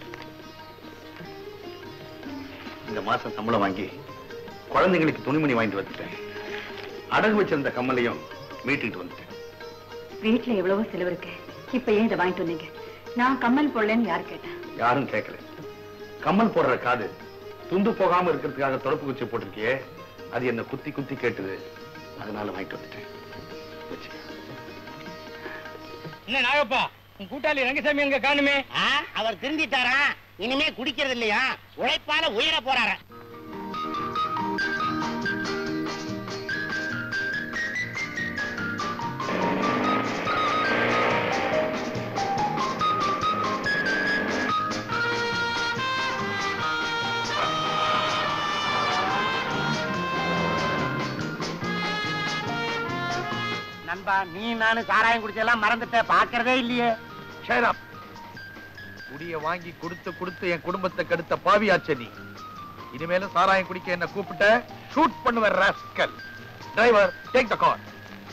இந்த மாசம் சம்பளம் வாங்கி குழந்தைங்களுக்கு துணிமணி வாங்கிட்டு வந்துட்டேன் அடகு வச்சிருந்த கம்மலையும் மீட்டுக்கிட்டு வந்துட்டேன் வீட்டுல எவ்வளவோ செலவு இருக்கு இப்ப ஏன் இதை வாங்கிட்டு வந்தீங்க நான் கம்மல் போடலன்னு யார் கேட்டா யாரும் கேட்கல கம்மல் போடுற காது துண்டு போகாம இருக்கிறதுக்காக தொடப்பு குச்சி போட்டிருக்கியே அது என்ன குத்தி குத்தி கேட்டுது அதனால வாங்கிட்டு வந்துட்டேன் வச்சுக்க. என்ன நாகப்பா உன் கூட்டாளி ரங்கசாமி அங்க காணுமே அவர் திருந்திட்டாரா இனிமே குடிக்கிறது இல்லையா உழைப்பால உயர போறாரா நண்பா நீ நானும் சாராயம் குடிச்செல்லாம் மறந்துட்ட பாக்குறதே இல்லையே Shut up. குடிய வாங்கி கொடுத்து கொடுத்து என் குடும்பத்தை கெடுத்த பாவியாச்சே நீ இனிமேலும் சாராயம் குடிக்க என்ன கூப்பிட்ட ஷூட் பண்ணுவேன் rascal driver take the car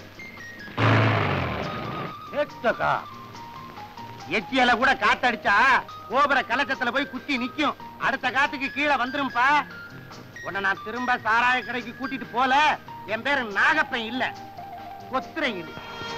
கேட்டதா எச்சியல கூட காத்தடிச்சா கோபுர கலக்கத்துல போய் குத்தி நிக்கும் அடுத்த காத்துக்கு கீழே வந்துரும்பா உன்னை நான் திரும்ப சாராய கடைக்கு கூட்டிட்டு போல என் பேரு நாகப்பன் இல்ல கொத்துரை இது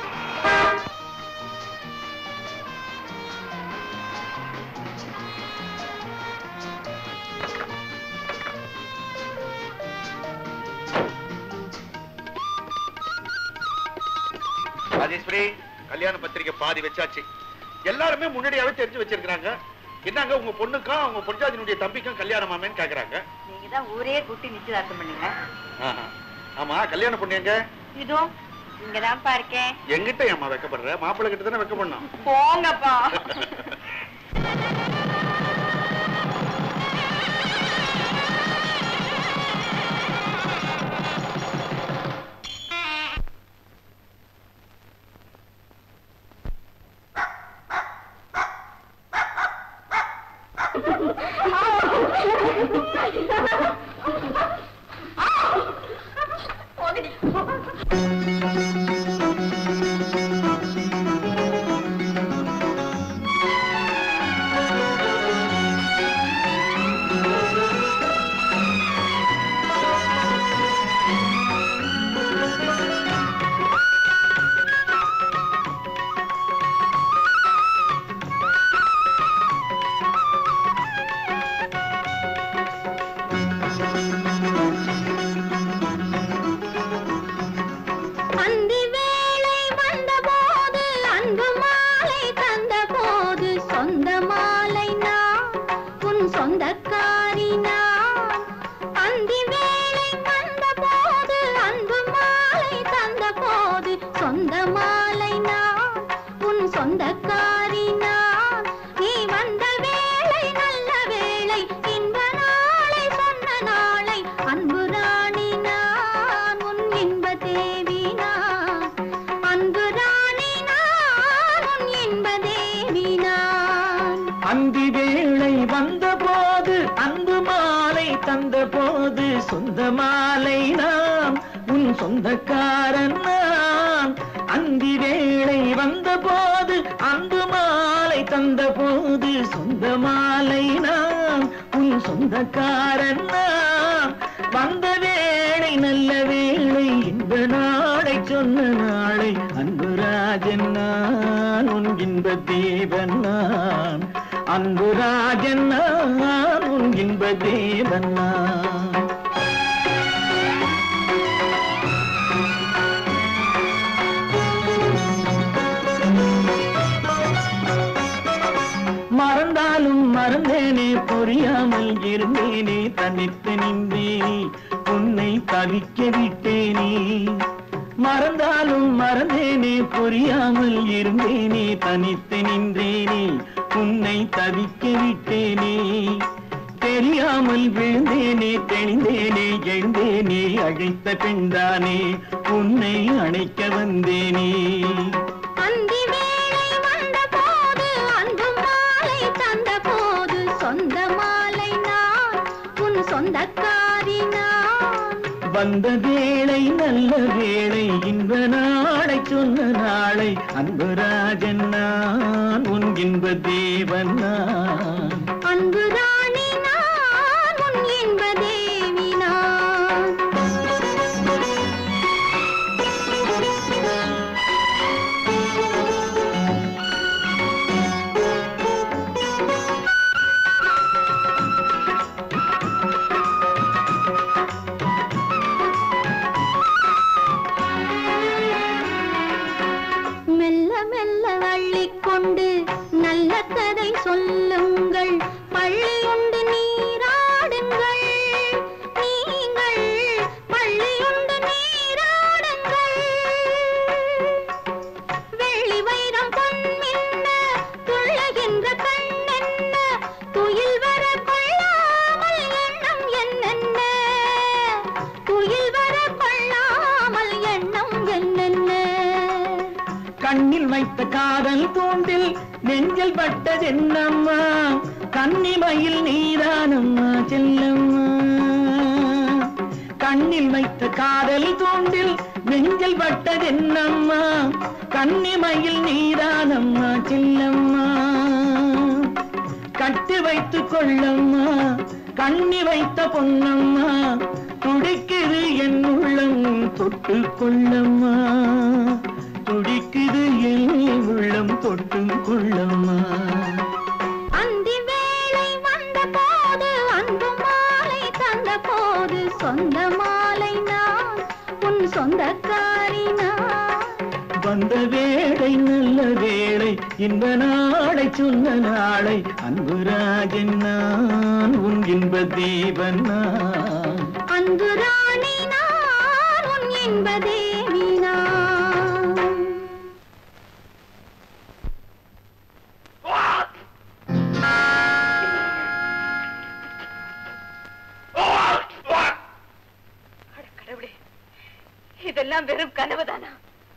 ராஜேஸ்வரி கல்யாண பத்திரிக்கை பாதி வச்சாச்சு எல்லாருமே முன்னாடியாவே தெரிஞ்சு வச்சிருக்காங்க என்னங்க உங்க பொண்ணுக்கும் உங்க பொஞ்சாதினுடைய தம்பிக்கும் கல்யாணமாமேன்னு கேக்குறாங்க நீங்க தான் ஊரே கூட்டி நிச்சயதார்த்தம் பண்ணீங்க ஆஹா. ஆமா கல்யாண பொண்ணு எங்க இதோ இங்கதான்ப்பா இருக்கேன் எங்கிட்ட ஏமா வைக்கப்படுற மாப்பிள்ளை கிட்ட தானே வைக்க பண்ணோம் போங்கப்பா அந்தி அந்தி வேளை வந்த போது அன்பு மாலை தந்த போது சொந்த மாலை நான் உன் சொந்தக்காரன் நான் அந்தி வேளை வந்த போது அன்பு மாலை தந்த போது சொந்த மாலை நான் உன் சொந்தக்காரன் நான் வந்த வேளை நல்ல வேளை இந்த நாளை சொன்ன நாளை அன்புராஜன் நான் உன் இன்ப தேவன் நான் அன்புராஜன் நான் உன் இன்ப தேவன் நான் மறந்தாலும் மறந்தேனே புரியாமல் இருந்தேனே தனித்து நின்றேனே உன்னை தவிக்க விட்டேனே மறந்தாலும் மறந்தேனே புரியாமல் இருந்தேனே தனித்து நின்றேனே உன்னை தவிக்க விட்டேனே தெரியாமல் விழுந்தேனே தெளிந்தேனே எழுந்தேனே அழைத்த பெண்தானே உன்னை அணைக்க வந்தேனே அந்தி வேளை வந்த போது அன்பு மாலை தந்த போது சொந்த மாலை நான் உன் சொந்தக்காரி நான் வந்த வேளை நல்ல வேளை இன்ப நாளை சொன்ன நாளை அன்புராஜன் நான் உன் இன்ப தேவன் நான் அன்பு ராணி நான் உன் இன்ப தேவி நான் மெல்ல மெல்ல அள்ளிக்கொண்டு நல்ல கதை சொல்லுங்கள் பள்ளியுண்டு நீராடுங்கள் நீங்கள் பள்ளியுண்டு நீராடுங்கள் வெள்ளி வைரம் பொன்மின்ன துள்ளுகின்ற கண்ணென்ன துயில் வர கொள்ளாமல் எண்ணம் என்னென்ன துயில் வர கொள்ளாமல் எண்ணம் என்னென்ன கண்ணில் வைத்த காதல் தூண்டில் நெஞ்சில் பட்டதென்னம்மா கன்னிமயில் நீதானம்மா செல்லம்மா கண்ணில் வைத்த காதல் தூண்டில் நெஞ்சில் பட்டதென்னம்மா கன்னிமயில் நீதானம்மா செல்லம்மா கட்டு வைத்துக் கொள்ளம்மா கண்ணி வைத்த பொன்னம்மா துடிக்குது என் உள்ளம் தொட்டு கொள்ளம்மா துடிக்குது என் உள்ளம் தொட்டு கொள்ளம்மா அந்தி வேளை வந்த போது அன்பு மாலை தந்த போது சொந்த மாலை நான் உன் சொந்தக்காரி நான் வந்த வேளை நல்ல வேளை இந்த நாளை சொன்ன நாளை அன்புராஜன் நான் உன் இன்ப தேவன் நான் அன்பு ராணி நான் உன் இன்ப தேவி நான் கடவுளே இதெல்லாம் வெறும் கனவுதானா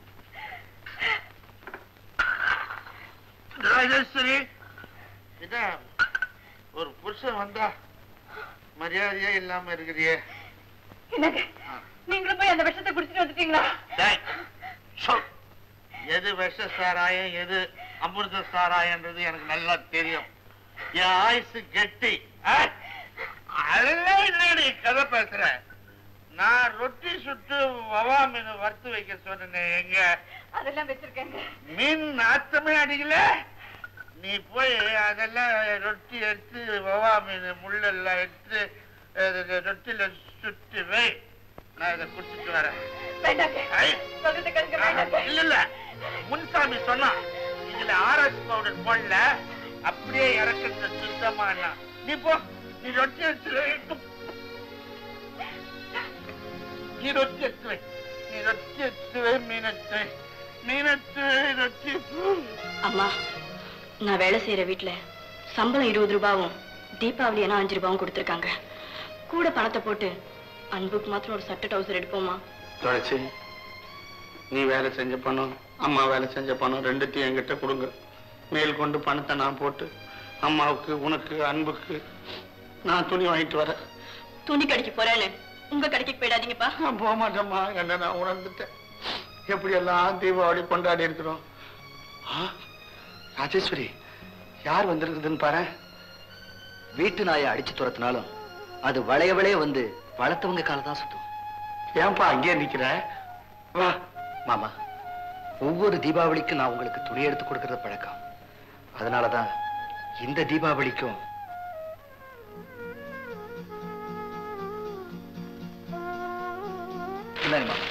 ராஜேஸ்வரி இதான் ஒரு புருஷன் வந்தா மரியாதையே இல்லாம இருக்கிறியே என்னங்க நீங்களும் போய் அந்த விஷத்தை குடிச்சிட்டு வந்துட்டீங்களா டேய், சொல். எது விஷ சாராயம் எது அமிர்த சாராயன்றது எனக்கு நல்லா தெரியும் என் ஆயுசு கெட்டி ஆ? அதெல்லாம் என்னடி கதை பேசுற நான் ரொட்டி சுட்டு வவா மீன் வறுத்து வைக்க சொன்னேன் எங்க அதெல்லாம் வச்சிருக்கேங்க மீன் நாத்தமே அடிக்கல நீ போய் அதெல்லாம் ரொட்டி எடுத்து வவா மீன் முள்ளெல்லாம் எடுத்து அஹ், ரொட்டில சுட்டு வை நான் இதை குடிச்சிட்டு வரேன் வேண்டாங்க ஐ. சொல்றது கேளுங்க வேண்டாங்க இல்ல இல்ல முன்சாமி சொன்னான் இதுல ஆர்எஸ் பவுடர் போடல அப்படியே இறக்குறது சுத்தமா என்ன. நீ போ நீ ரொட்டி எடுத்து வை. நீ ரொட்டி எடுத்து வை நீ ரொட்டி எடுத்து வை மீன் எடுத்து வை மீன் எடுத்து வை ரொட்டி அம்மா நான் வேலை செய்யற வீட்டுல சம்பளம் இருபது ரூபாவும் தீபாவளி ஏன்னா அஞ்சு ரூபாவும் கொடுத்துருக்காங்க கூட பணத்தை போட்டு அன்புக்கு மாத்திரம் ஒரு சட்டை டவுசர் எடுப்போமா துளசி நீ வேலை செஞ்ச பணம் அம்மா வேலை செஞ்ச பணம் ரெண்டுத்தையும் என்கிட்ட கொடுங்க மேல் கொண்டு பணத்தை நான் போட்டு அம்மாவுக்கு உனக்கு அன்புக்கு நான் துணி வாங்கிட்டு வரேன் துணி கடைக்கு போறேன்னு உங்க கடைக்கு போயிடாதீங்கப்பா நான் போக மாட்டேம்மா என்ன நான் உணர்ந்துட்டேன் எப்படியெல்லாம் தீபாவளி கொண்டாடி இருக்கிறோம் ஆ, ராஜேஸ்வரி யார் வந்திருக்குதுன்னு பாரு வீட்டு நாயை அடிச்சு துரத்தினாலும் அது வளைய வளைய வந்து வளர்த்தவங்க கால தான் சுத்தும் ஏன்பா அங்கேயே நிக்கிற வா மாமா ஒவ்வொரு தீபாவளிக்கும் நான் உங்களுக்கு துணி எடுத்து கொடுக்கறது பழக்கம் அதனாலதான் இந்த தீபாவளிக்கும் இந்தாங்க மாமா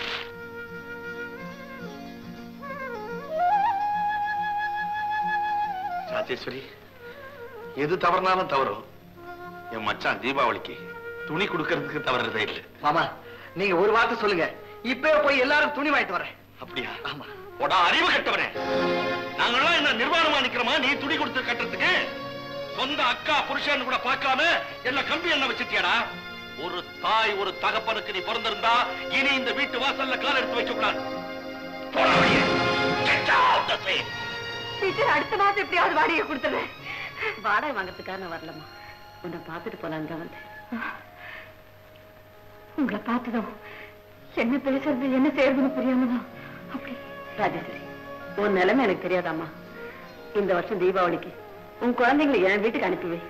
ராஜேஸ்வரி எது தவறுனாலும் தவறும் என் மச்சான் தீபாவளிக்கு துணி கொடுக்கறதுக்கு தவறுறதே இல்லை மாமா நீங்க ஒரு வார்த்தை சொல்லுங்க இப்பவே போய் எல்லாரும் துணி வாங்கிட்டு வரேன் அப்படியா ஆமா உடா அறிவு கட்டவனே நாங்கெல்லாம் என்ன நிர்வாணமா நிக்கிறோமா நீ துணி கொடுத்து கட்டுறதுக்கு சொந்த அக்கா புருஷன் கூட பார்க்காம என்ன கம்பி என்ன வச்சிட்டியாடா ஒரு தாய் ஒரு தகப்பனுக்கு நீ பிறந்திருந்தா இனி இந்த வீட்டு வாசல்ல கால் எடுத்து வைக்க கூடாது போடா வெளியே. Get out the place. Teacher அடுத்த மாசம் எப்படியாவது வாடகை கொடுத்துறேன் வாடகை வாங்கறதுக்காக நான் வரலம்மா உன்னை பார்த்துட்டு போலான்னு தான் வந்தேன் உங்களை பார்த்ததும் என்ன பேசுறது என்ன செய்யறதுன்னு புரியாம தான் அப்படி ராஜேஸ்வரி உன் நிலைமை எனக்கு தெரியாதாம்மா இந்த வருஷம் தீபாவளிக்கு உன் குழந்தைங்களை என் வீட்டுக்கு அனுப்பி வை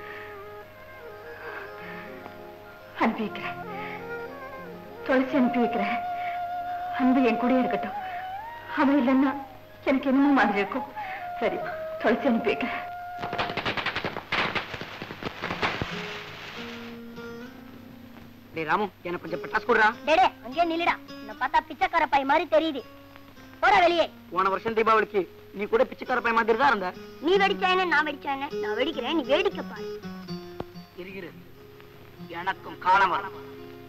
அனுப்பி வைக்கிறேன் துளசி அனுப்பி வைக்கிறேன் அன்பு என் கூட இருக்கட்டும் அவன் இல்லைன்னா எனக்கு என்னமோ மாதிரி இருக்கும் சரி துளசி அனுப்பி வைக்கிறேன் டேய் ராமு எனக்கு கொஞ்சம் பட்டாசு கொடுறா டேடே அங்கேயே நில்லுடா உன்னை பார்த்தா பிச்சைக்கார பை மாதிரி தெரியுது போடா வெளியே போன வருஷம் தீபாவளிக்கு நீ கூட பிச்சைக்கார பையன் மாதிரி தான் இருந்த நீ வெடிச்சானே நான் வெடிச்சானே நான் வெடிக்கிறேன் நீ வேடிக்கை பாரு இருக்கிறது எனக்கும் காலம் வரும்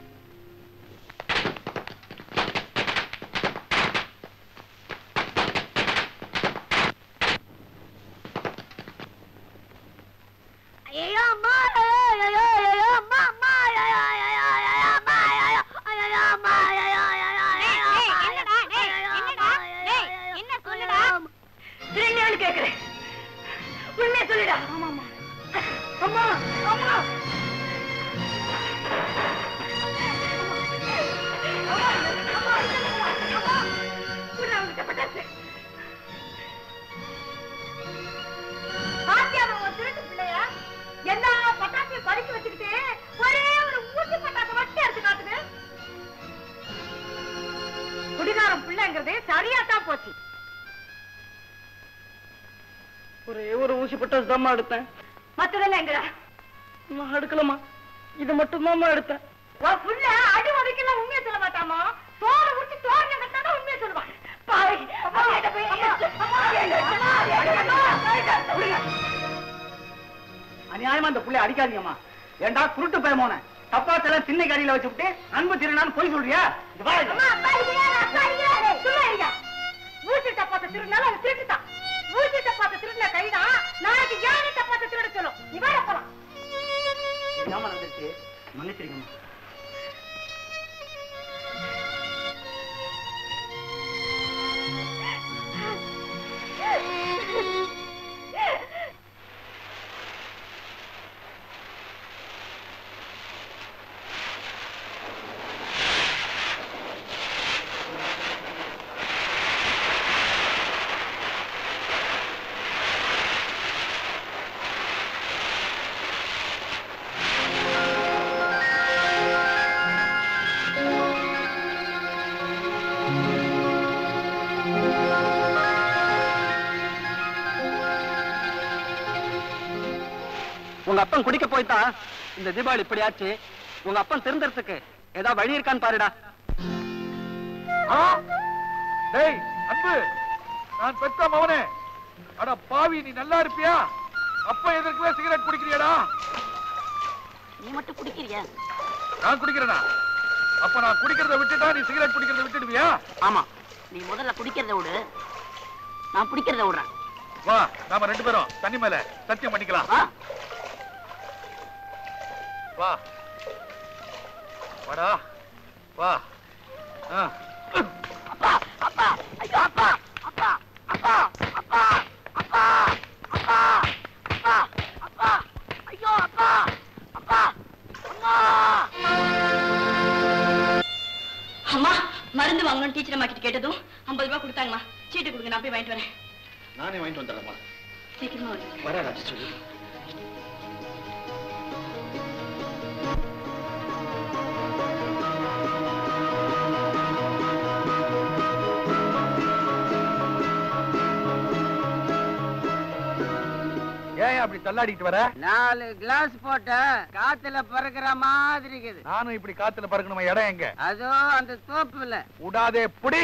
ஐயோ அம்மா ஐயோ ஐயோ அம்மா அம்மா ஐயோ ஐயோ ஐயோ அம்மா ஐயோ ஐயோ அம்மா ஐயோ ஐயோ என்னடா டேய் என்னடா டேய் என்ன சொல்லுடா திரும்பியான்னு கேக்குறேன் உண்மையை சொல்லுடா ஆமா அம்மா அம்மா பாத்தியாமா உன் திருட்டு பிள்ளையா எல்லா பட்டாசையும் பறிச்சு வச்சுக்கிட்டு ஒரே ஒரு ஊசி பட்டாசை மட்டும் எடுத்து காட்டுது குடிகாரம் பிள்ளைங்கிறது சரியா தான் போச்சு ஒரே ஒரு ஊசி பட்டாசு தாம்மா எடுத்தேன் மத்ததெல்லாம் எங்கடா நான் எடுக்கலமா இது மட்டும் தாம்மா எடுத்தேன் உன் புள்ள அடி உதைக்கெல்லாம் உண்மையை சொல்ல மாட்டாமா தோலை உரிச்சு தோரணை கட்டாதான் உண்மையை சொல்லுவான் பாரு அம்மா, என்கிட்ட போய் அம்மா, அம்மா, அம்மா, அம்மா, அநியாயமா இந்த புள்ளை அடிக்காதீங்கம்மா ஏண்டா குருட்டு பயமோன தப்பாத்தெல்லாம் சின்ன கறியில வச்சுவிட்டு அன்பு திருநான்னு போய் சொல்றியா இது வா இங்க. அம்மா, அப்பா அடிக்கிறாரு, அப்பா அடிக்கிறாரு. சும்மா இருங்க. ஊசி டப்பாத்தை திருடினாலும் அது திருட்டுதான். ஊசி டப்பாத்தை திருடின கைதான் நாளைக்கு யானை டப்பாத்தை திருட சொல்லும். நீ வாடா போலாம். தெரியாம நடந்துச்சு மன்னிச்சிருக்கம்மா உங்க அப்பன் குடிக்க போய்தான் இந்த தீபாவளி இப்படி ஆச்சு உங்க அப்பன் திருந்தறதுக்கு ஏதாவது வழி இருக்கான்னு பாருடா ஆ? டேய் அன்பு நான் பெத்த மவனே அட பாவி நீ நல்லா இருப்பியா அப்ப எதற்குவே சிகரெட் குடிக்கிறியாடா நீ மட்டும் குடிக்கிறியா நான் குடிக்கிறேனா அப்ப நான் குடிக்கிறத விட்டுட்டா நீ சிகரெட் குடிக்கிறத விட்டுடுவியா ஆமா நீ முதல்ல குடிக்கிறத விடு நான் பிடிக்கிறத விடுறேன் வா நாம ரெண்டு பேரும் தண்ணி மேல சத்தியம் பண்ணிக்கலாம் வா வாடா வா ஆ. அப்பா அப்பா ஐயோ அப்பா அப்பா அப்பா அப்பா அப்பா அப்பா அப்பா அப்பா டீச்சர் அம்மா கிட்ட கேட்டதும் ஐம்பது ரூபாய் கொடுத்தாங்கம்மா சீட்டு கொடுங்க நான் போய் வாங்கிட்டு வரேன் நானே வாங்கிட்டு வந்துடுறேம்மா சீக்கிரமா வாங்க வர ராஜேஸ்வரி ஏன் அப்படி தள்ளாடிட்டு வர நாலு கிளாஸ் போட்ட காத்துல பறக்குற மாதிரி இருக்குது நானும் இப்படி காத்துல பறக்கணுமா இடம் எங்க அதோ அந்த தோப்புல விடாதே புடி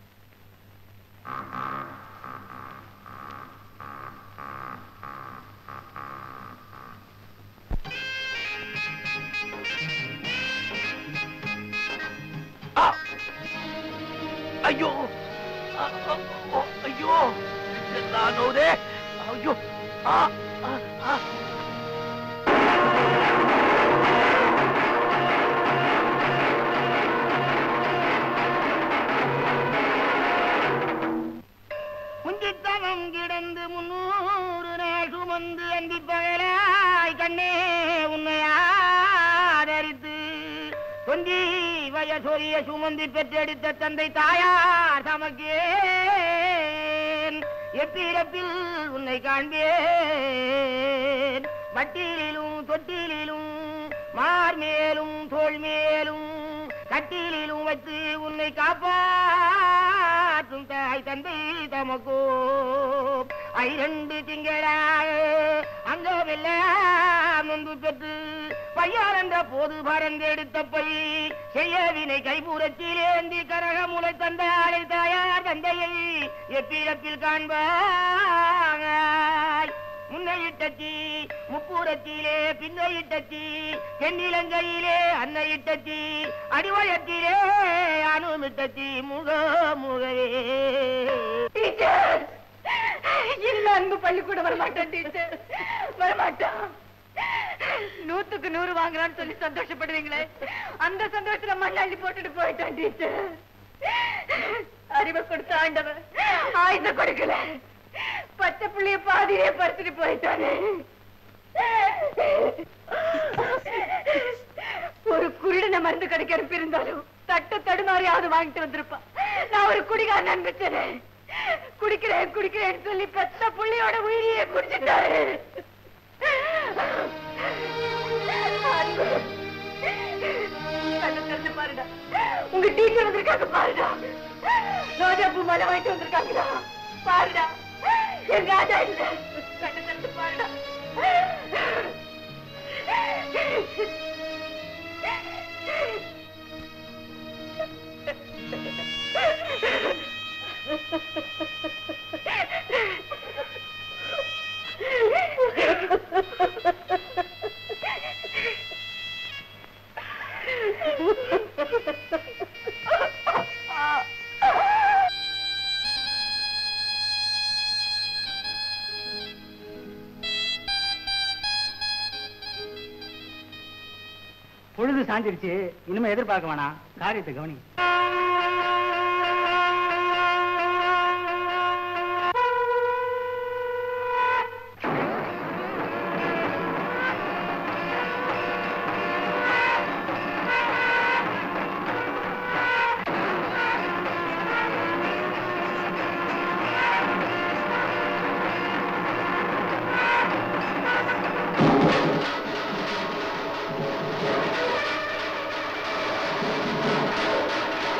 ஐயோ அ, அ, ஓ, ஐயோ நான் நோதே ஐயோ ஆ ஆ, ஆ. முந்தித்தவம் கிடந்து முன்னூறு நாள் சுமந்து அந்தி பகலாய் கண்ணே உன்னை ஆதரித்து கொஞ்சி வயசொரிய சுமந்தி பெற்றெடுத்த தந்தை தாயார் சமக்கேன் எப்பிடத்தில் உன்னை காண்பேன் வட்டிலிலும் தொட்டிலிலும் மார்மேலும் தோள் மேலும் கட்டிலிலும் வைத்து உன்னை காப்பாற்றும் தாய் தந்தை தமக்கோ ஐரண்டு திங்களாக அங்கமெல்லாம் நொந்து பெற்று பையார் என்ற போது பறந்தெடுத்த பை செய்ய வினை கைபுறத்திலேந்தி கரகமுலை தந்த ஆளை தாயார் தந்தையை எப்பிறப்பில் காண்பாய் முன்னையிட்டச்சி முப்புறத்திலே பின்னையிட்டச்சி தென்னிலங்கையிலே அன்னையிட்டச்சி அடிவயத்திலே அனுமிட்டச்சி முக முகவே டீச்சர் இல்ல அன்பு பள்ளிக்கூடம் வரமாட்டான் டீச்சர் வரமாட்டான் நூத்துக்கு நூறு வாங்குறான்னு சொல்லி சந்தோஷப்படுவீங்களே அந்த சந்தோஷத்துல மண்ணாளி போட்டுட்டு போயிட்டான் டீச்சர் அறிவை கொடுத்த ஆண்டவன் ஆயுத கொடுக்கல பச்சை புள்ளைய பாதியே பறிச்சுட்டு போயிட்டானே ஒரு குருடன மருந்து கடைக்கு அனுப்பி இருந்தாலும் தட்டு தடுமாறியாவது வாங்கிட்டு வந்திருப்பான் நான் ஒரு குடிகாரன் அனுப்பிச்சேனே குடிக்கிறேன் குடிக்கிறேன்னு சொல்லி பெத்த புள்ளையோட உயிரியே குடிச்சிட்டாரு அன்பு. கண்ணை திறந்து பாருடா உங்க டீச்சர் வந்திருக்காங்க பாருடா ரோஜா பூ மலை வாங்கிட்டு வந்திருக்காங்கடா பாருடா என் ராஜா இல்ல கண்ணை திறந்து பாருடா பொழுது சாஞ்சிருச்சு இனிமே எதிர்பார்க்க வேணாம் காரியத்தை கவனி ஆ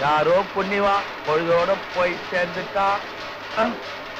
யாரோ புண்ணிவா பொழுதோட போய் சேர்ந்துட்டா அஹ்.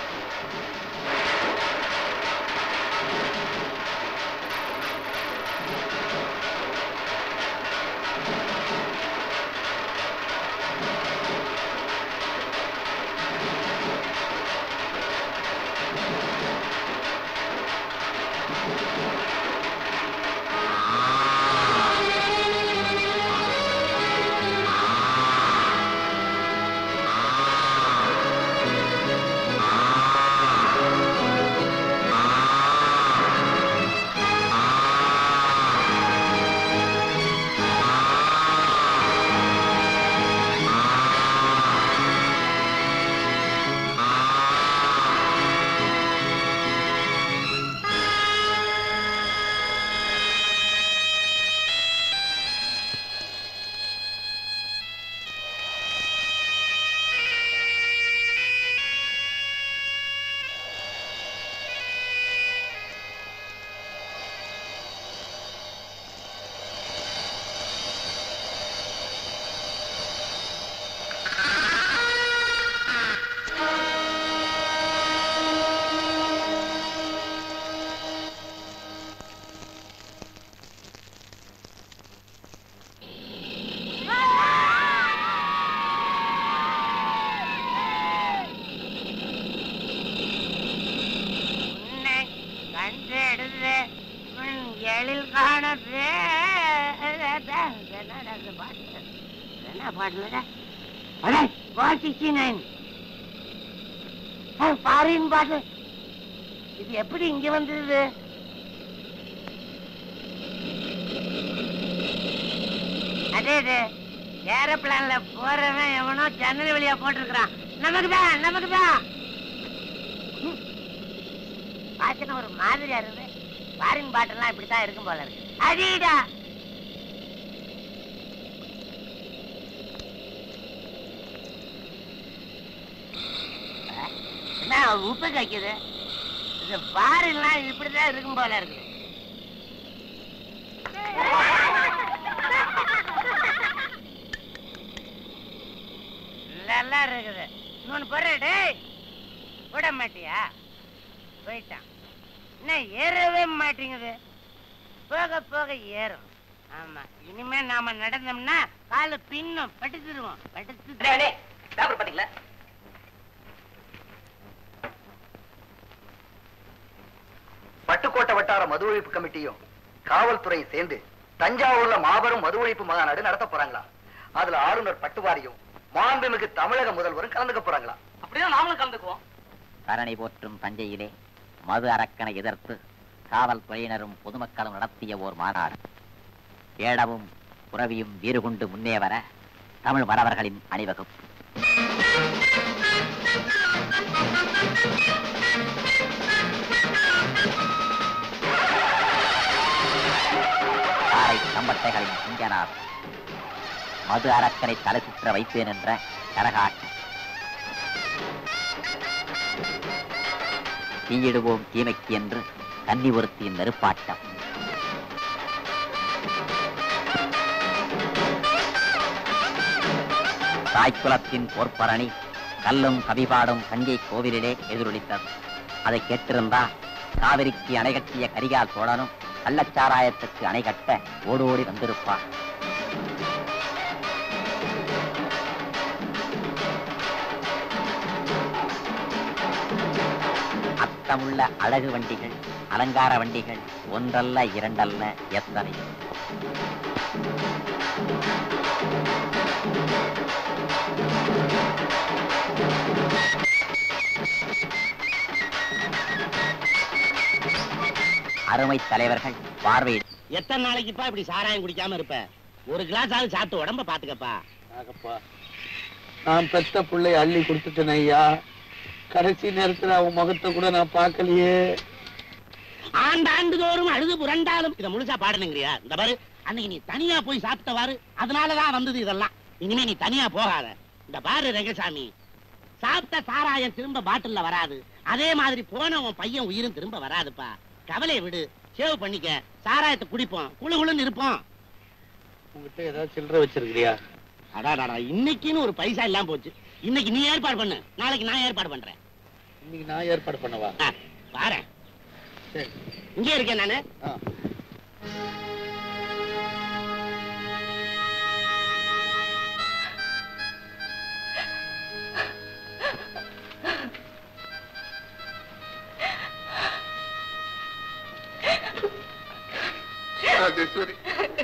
உன்னை கண்டெடுத்து உன் எழில் காண என்னடா இந்த பாட்டு என்ன பாட்டுல சிக்ஸ்டி நைன் ஃபாரின் பாட்டு இது எப்படி இங்க வந்தது அதே இது ஏரோப்ளான்ல போறவன் எவனோ ஜன்னல் வழியா போட்டிருக்கிறான் நமக்குதான் நமக்குதான் பாட்டுன்னு ஒரு மாதிரியா இருக்குது ஃபாரின் பாட்டெல்லாம் இப்படித்தான் இருக்கும் போல இருக்கு அடிடா என்ன உப்பு கைக்குது இது ஃபாரின்லாம் இப்படிதான் இருக்கும் போல இருக்கு நல்லா இருக்குது இன்னொன்னு போடுற டேய் விட மாட்டியா போயிட்டான் என்ன ஏறவே மாட்டேங்குது போக போக ஏறும் ஆமா இனிமே நாம நடந்தோம்னா காலு பின்னும் படுத்துருவோம் படுத்து பேப்பர் பாத்தீங்களா பட்டுக்கோட்டை வட்டார மது ஒழிப்பு கமிட்டியும் காவல்துறையும் சேர்ந்து தஞ்சாவூர்ல மாபெரும் மது ஒழிப்பு மாநாடு நடத்த போறாங்களா அதுல ஆளுநர் பட்டுவாரியும் மாண்புமிகு தமிழக முதல்வரும் கலந்துக்க போறாங்களா அப்படியே நாமளும் கலந்துக்குவோம் தரணி போற்றும் தஞ்சையிலே மது அரக்கனை எதிர்த்து காவல்துறையினரும் பொதுமக்களும் நடத்திய ஓர் மாநாடு வேடவும் புறவியும் வீறு கொண்டு முன்னே வர தமிழ் மறவர்களின் அணிவகுப்பு காரை கம்பட்டைகளின் சிங்கனார் மது அரக்கனை தலை சுற்ற வைப்பேன் என்ற கரகாட்டம் தீயிடுவோம் தீமைக்கு என்று கன்னி ஒருத்தியின் நெருப்பாட்டம் தாய்க்குலத்தின் போர்ப்பரணி கல்லும் கவிபாடும் தஞ்சை கோவிலிலே எதிரொலித்தது அதை கேட்டிருந்தா காவிரிக்கு அணை கட்டிய கரிகால் சோழனும் கள்ளச்சாராயத்துக்கு அணை கட்ட ஓடோடி வந்திருப்பார் அத்தமுள்ள அழகு வண்டிகள் அலங்கார வண்டிகள் ஒன்றல்ல இரண்டல்ல எத்தனை அருமை தலைவர்கள் பார்வையிட எத்தனை நாளைக்குப்பா இப்படி சாராயம் குடிக்காம இருப்ப ஒரு கிளாஸ் ஆகுது சாப்பிட்டு உடம்ப பாத்துக்கப்பா நாகப்பா நான் பெத்த பிள்ளை அள்ளி கொடுத்துட்டேன் ஐயா கடைசி நேரத்துல அவன் முகத்தை கூட நான் பார்க்கலையே ஆண்டு ஆண்டு தோறும் அழுது புரண்டாலும் இதை முழுசா பாடணுங்கிறியா இந்த பாரு அன்னைக்கு நீ தனியா போய் சாப்பிட்டவாறு அதனாலதான் வந்தது இதெல்லாம் இனிமே நீ தனியா போகாத இந்த பாரு ரங்கசாமி சாப்பிட்ட சாராயம் திரும்ப பாட்டில்ல வராது அதே மாதிரி போன உன் பையன் உயிரும் திரும்ப வராதுப்பா கவலையை விடு சேவ் பண்ணிக்க சாராயத்தை குடிப்போம் குளு குளுன்னு இருப்போம் உங்ககிட்ட ஏதாவது சில்லறை வச்சிருக்கிறியா அடாடாடா இன்னைக்குன்னு ஒரு பைசா இல்லாம போச்சு இன்னைக்கு நீ ஏற்பாடு பண்ணு நாளைக்கு நான் ஏற்பாடு பண்றேன் இன்னைக்கு நான் ஏற்பாடு பண்ணவா ஆ, வாரேன் இங்கே இருக்கேன் நானு ராஜேஸ்வரி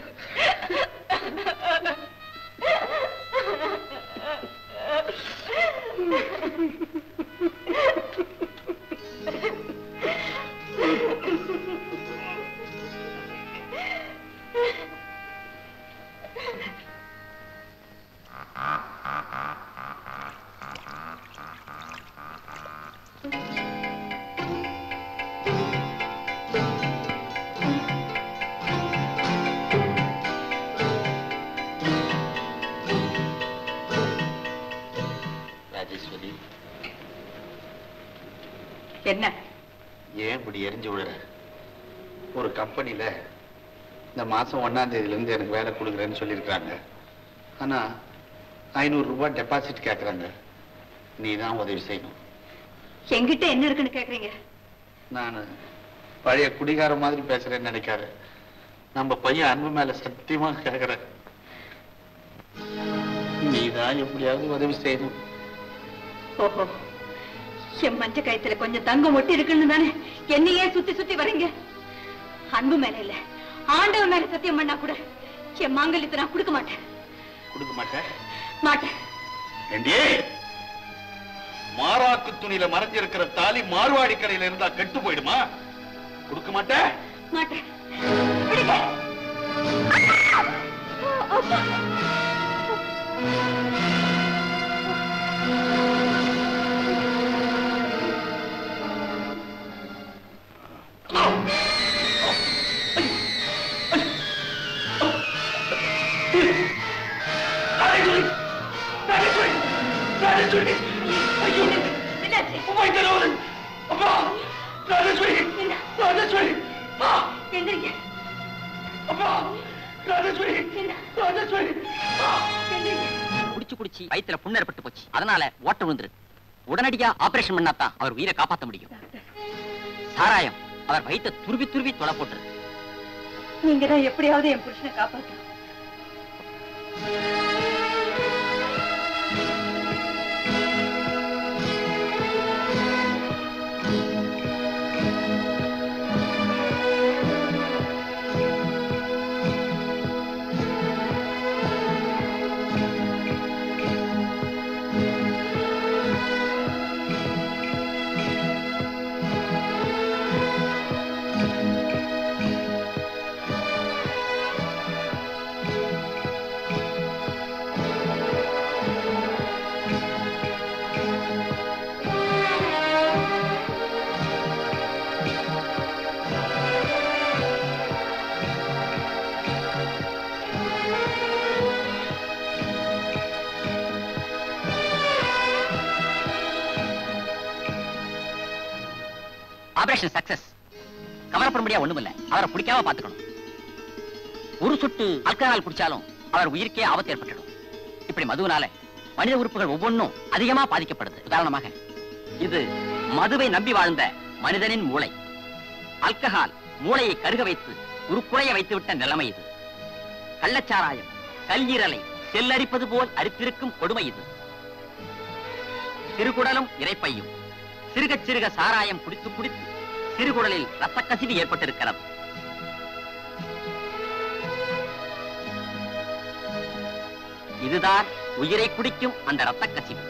ராஜேஸ்வரி என்ன ஏன் இப்படி எரிஞ்சு விடுற ஒரு கம்பெனில இந்த மாசம் ஒன்னாம் தேதியில இருந்து எனக்கு வேலை கொடுக்குறேன்னு சொல்லியிருக்காங்க ஆனா ஐநூறு ரூபாய் டெபாசிட் கேட்கறாங்க நீ தான் உதவி செய்யணும் என்கிட்ட என்ன இருக்குன்னு கேக்குறீங்க நான் பழைய குடிகார மாதிரி பேசுறேன்னு நினைக்காத நம்ம பையன் அன்பு மேல சத்தியமா கேட்கறேன் நீ தான் எப்படியாவது உதவி செய்யணும் ஓஹோ என் மஞ்ச கயத்துல கொஞ்சம் தங்கம் ஒட்டி இருக்குன்னு தானே என்னையே சுத்தி சுத்தி வரீங்க அன்பு மேல இல்ல ஆண்டவன் மேல சத்தியம் பண்ணா கூட என் மாங்கல்யத்தை நான் கொடுக்க மாட்டேன் கொடுக்க மாட்டேன் மாட்டேன் ஏண்டி மாறாக்கு துணியில மறைஞ்சிருக்கிற தாலி மார்வாடி கடையில இருந்தா கெட்டு போயிடுமா கொடுக்க மாட்டேன் மாட்டேன் பிடிங்க. அப்பா. எந்திரிங்க. எந்திரிங்க. குடிச்சு குடிச்சு வயித்துல புண்ணு ஏற்பட்டு போச்சு அதனால ஓட்ட விழுந்துரு உடனடியா ஆபரேஷன் பண்ணாதான் அவர் உயிரை காப்பாத்த முடியும் சாராயம் அவர் வயித்தை துருவி துருவி தொலை போட்டுரு நீங்க தான் எப்படியாவது என் புருஷனை காப்பாத்தணும் ஆபரேஷன் சக்சஸ் கவலைப்பட முடியா ஒண்ணுமில்ல அவரை பிடிக்காம பாத்துக்கணும் ஒரு சொட்டு ஆல்கஹால் குடிச்சாலும் அவர் உயிருக்கே ஆபத்து ஏற்பட்டுடும் இப்படி மதுவினால மனித உறுப்புகள் ஒவ்வொன்றும் அதிகமா பாதிக்கப்படுது உதாரணமாக இது மதுவை நம்பி வாழ்ந்த மனிதனின் மூளை ஆல்கஹால் மூளையை கருக வைத்து உருக்குறைய வைத்துவிட்ட நிலைமை இது கள்ளச்சாராயம் கல்லீரலை செல்லரிப்பது போல் அரித்திருக்கும் கொடுமை இது சிறுகுடலும் இறைப்பையும் சிறுக சிறுக சாராயம் குடித்து குடித்து சிறுகுடலில் ரத்த கசிவு ஏற்பட்டிருக்கிறது இதுதான் உயிரை குடிக்கும் அந்த ரத்த கசிவு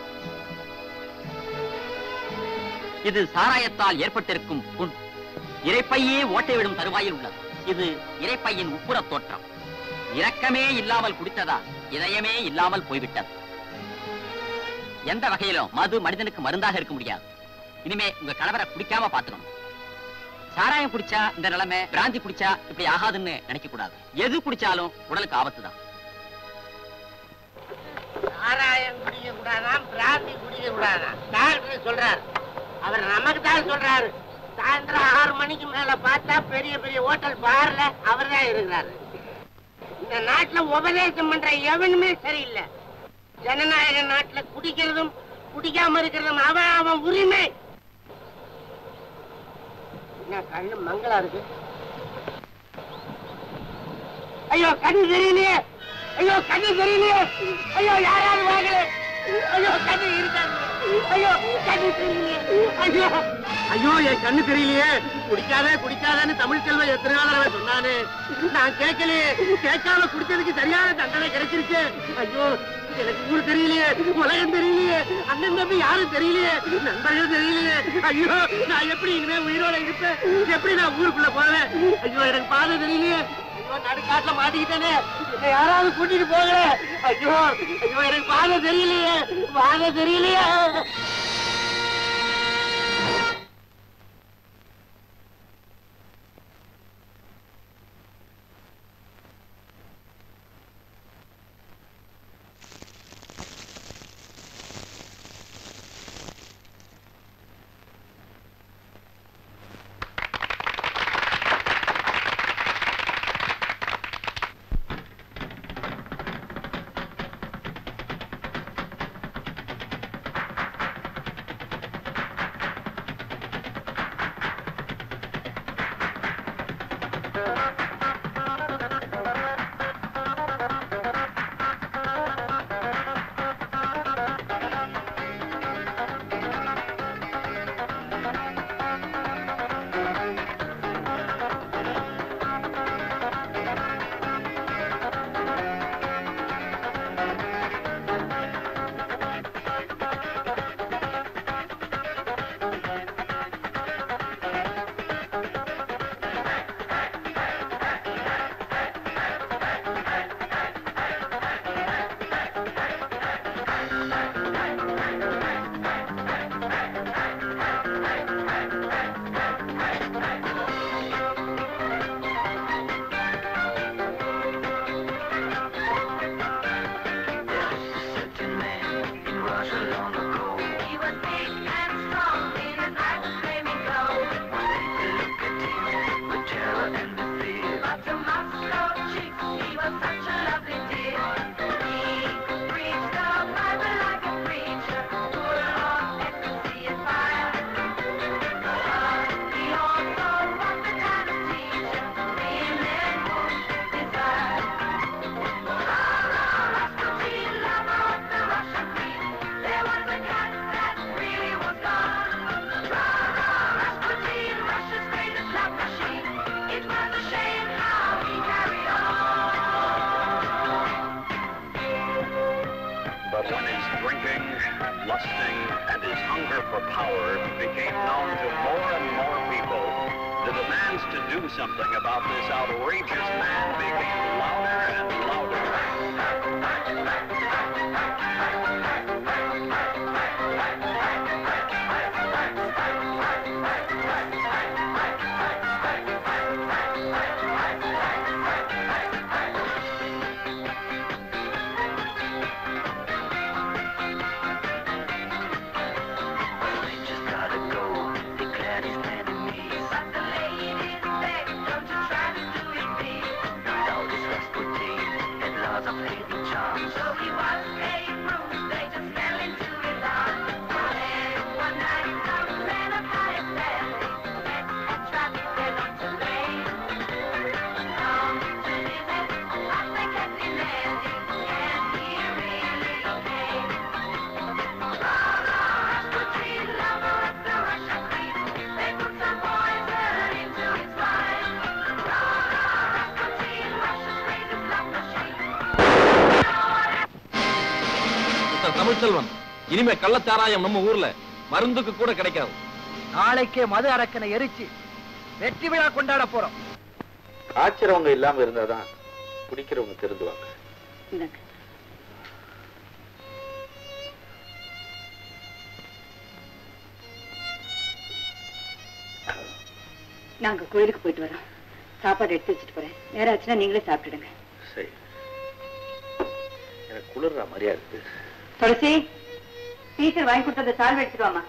இது சாராயத்தால் ஏற்பட்டிருக்கும் புண் இறைப்பையே ஓட்டை விடும் தருவாயில் உள்ளது இது இறைப்பையின் உட்புற தோற்றம் இரக்கமே இல்லாமல் குடித்ததால் இதயமே இல்லாமல் போய்விட்டது எந்த வகையிலும் மது மனிதனுக்கு மருந்தாக இருக்க முடியாது இனிமே உங்க கணவரை குடிக்காம பாத்துக்கணும் சாராயம் குடிச்சா இந்த நிலைமை பிராந்தி குடிச்சா இப்படி ஆகாதுன்னு நினைக்க கூடாது எது குடிச்சாலும் உடலுக்கு ஆபத்து தான் சாராயம் குடிக்க கூடாதான் பிராந்தி குடிக்க கூடாதான் டாக்டர் சொல்றாரு அவர் நமக்கு தான் சொல்றாரு சாயந்தரம் ஆறு மணிக்கு மேல பார்த்தா பெரிய பெரிய ஹோட்டல் பார்ல அவர் தான் இருக்கிறாரு இந்த நாட்டுல உபதேசம் பண்ற எவனுமே சரியில்லை ஜனநாயக நாட்டுல குடிக்கிறதும் குடிக்காம இருக்கிறதும் அவன் அவன் உரிமை என்ன கண்ணு மங்களா இருக்கு ஐயோ கண்ணு தெரியலையே ஐயோ கண்ணு தெரியலையே ஐயோ யாராவது வாங்கல ஐயோ கண்ணு இருக்காது ஐயோ கண்ணு தெரியலையே ஐயோ ஐயோ என் கண்ணு தெரியலையே குடிக்காத குடிக்காதன்னு தமிழ் செல்வன் எத்தனை நாள் அவன் சொன்னானே நான் கேட்கலையே கேட்காம குடிச்சதுக்கு சரியான தண்டனை கிடைச்சிருச்சு ஐயோ எனக்கு ஊர் தெரியலையே உலகம் தெரியலையே அண்ணன் தம்பி யாரும் தெரியலையே நண்பர்கள் தெரியலையே ஐயோ நான் எப்படி இனிமே உயிரோட இருப்பேன் எப்படி நான் ஊருக்குள்ள போவேன் ஐயோ எனக்கு பாதை தெரியலையே ஐயோ நடுக்காட்டுல மாட்டிக்கிட்டேனே என்னை யாராவது கூட்டிட்டு போகல ஐயோ ஐயோ எனக்கு பாதை தெரியலையே பாதை தெரியலையே But when his drinking, lusting, and his hunger for power became known to more and more people, the demands to do something about this outrageous man became louder and mister Tamilselvan இனிமே கள்ளச்சாராயம் நம்ம ஊர்ல மருந்துக்கு கூட கிடைக்காது நாளைக்கே மது அரக்கனை எரிச்சு வெற்றி விழா கொண்டாட போறோம் காய்ச்சறவங்க இல்லாம இருந்தாதான் குடிக்கிறவங்க திருந்துவாங்க இந்தாங்க. நாங்க கோயிலுக்கு போயிட்டு வரோம் சாப்பாடு எடுத்து வச்சுட்டு போறேன் நேரம் ஆச்சுன்னா நீங்களே சாப்பிட்டுடுங்க சரி எனக்கு குளிர்ற மாதிரியா இருக்கு துளசி டீச்சர் வாங்கி கொடுத்தத சால்வை எடுத்துட்டு வாமா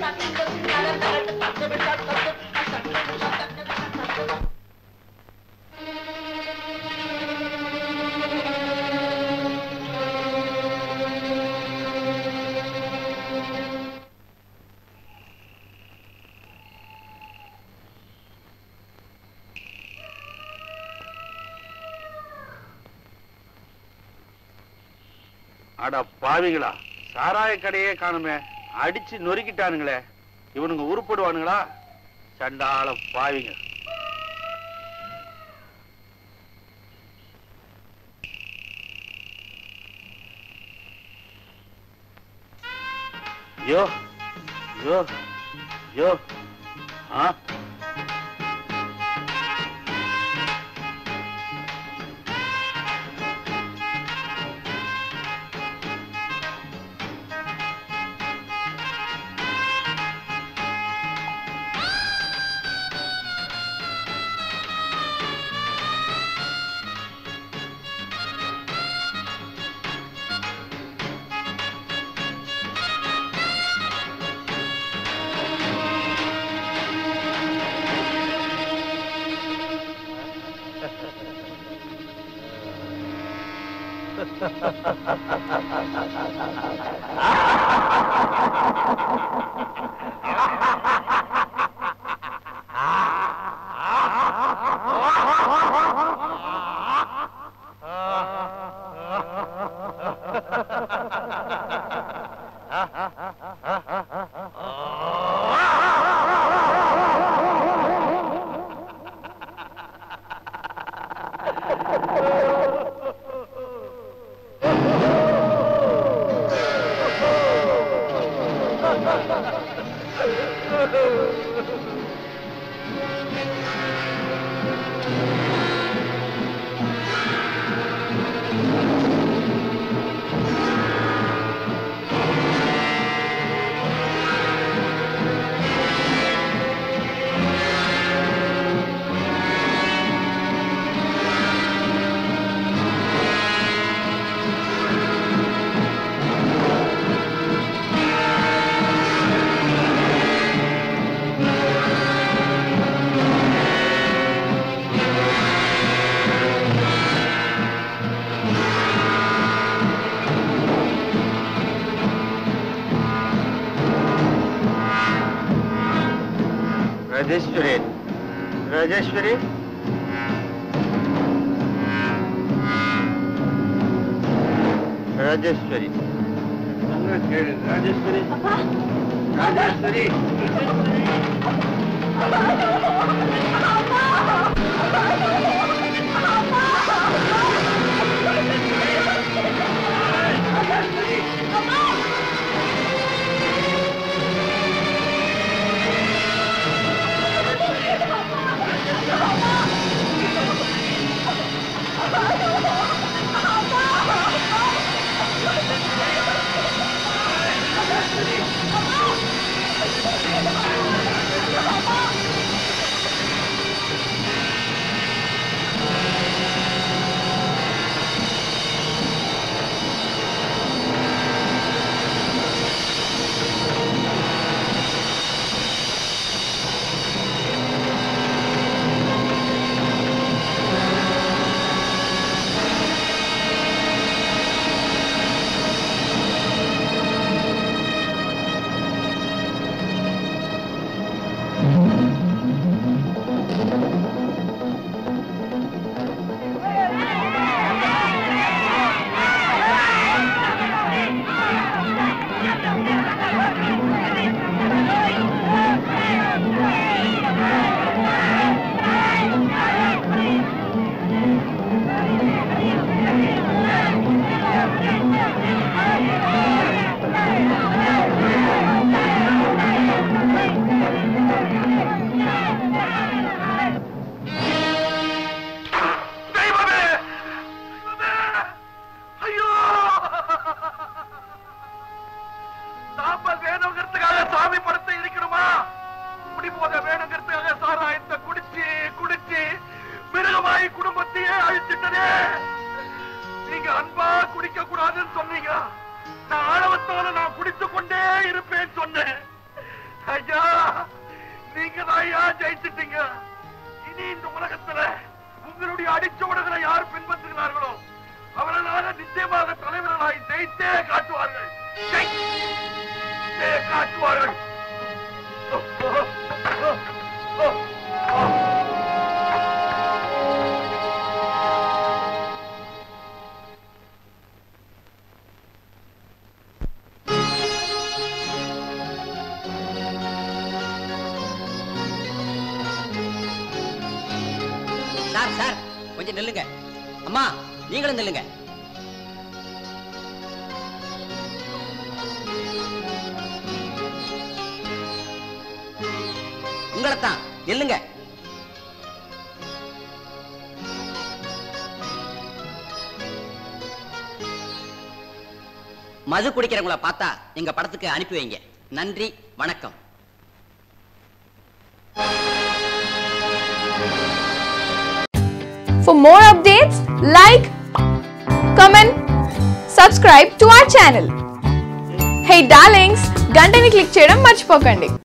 அட பாவிகளா சாராய கடையே காணுமே அடிச்சு நொறுக்கிட்டானுங்களே இவனுங்க உருப்படுவானுங்களா சண்டாள பாவிங்க யோ யோ யோ ஆ ರಾಜೇಶ್ವರಿ ರಾಜೇಶ್ವರಿ ರಾಜೇಶ್ವರಿ ಕೇಳಿ ರಾಜೇಶ್ವರಿ ರಾಜೇಶ್ವರಿ ஐயோ சாம்பல் வேணுங்கிறதுக்காக சாமி படத்தை இடிக்கணுமா குடி போத வேணுங்கிறதுக்காக சாராயத்தை குடிச்சு குடிச்சு மிருகமாயி குடும்பத்தையே அழிச்சிட்டதே நீங்க அன்பா குடிக்க கூடாதுன்னு சொன்னீங்க நான் ஆழவத்தோட நான் குடித்து கொண்டே இருப்பேன்னு சொன்னேன் ஐயா நீங்க தான் ஐயா ஜெயிச்சிட்டீங்க இனி இந்த உலகத்துல உங்களுடைய அடிச்சுவடுகளை யார் பின்பற்றுகிறார்களோ அவர்களாக நிச்சயமாக தலைவர்களாய் ஜெயித்தே காட்டுவார்கள் ஜெய்- ஜெயித்தே காட்டுவார்கள் சார் சார் கொஞ்சம் நில்லுங்க அம்மா நீங்களும் நில்லுங்க உங்களைத்தான் நில்லுங்க மது குடிக்கிறவங்கள பார்த்தா எங்க படத்துக்கு அனுப்பி வைங்க நன்றி வணக்கம் For more updates, like, comment, subscribe to our channel. Hey darlings, గంటని click చేయడం మర్చిపోకండి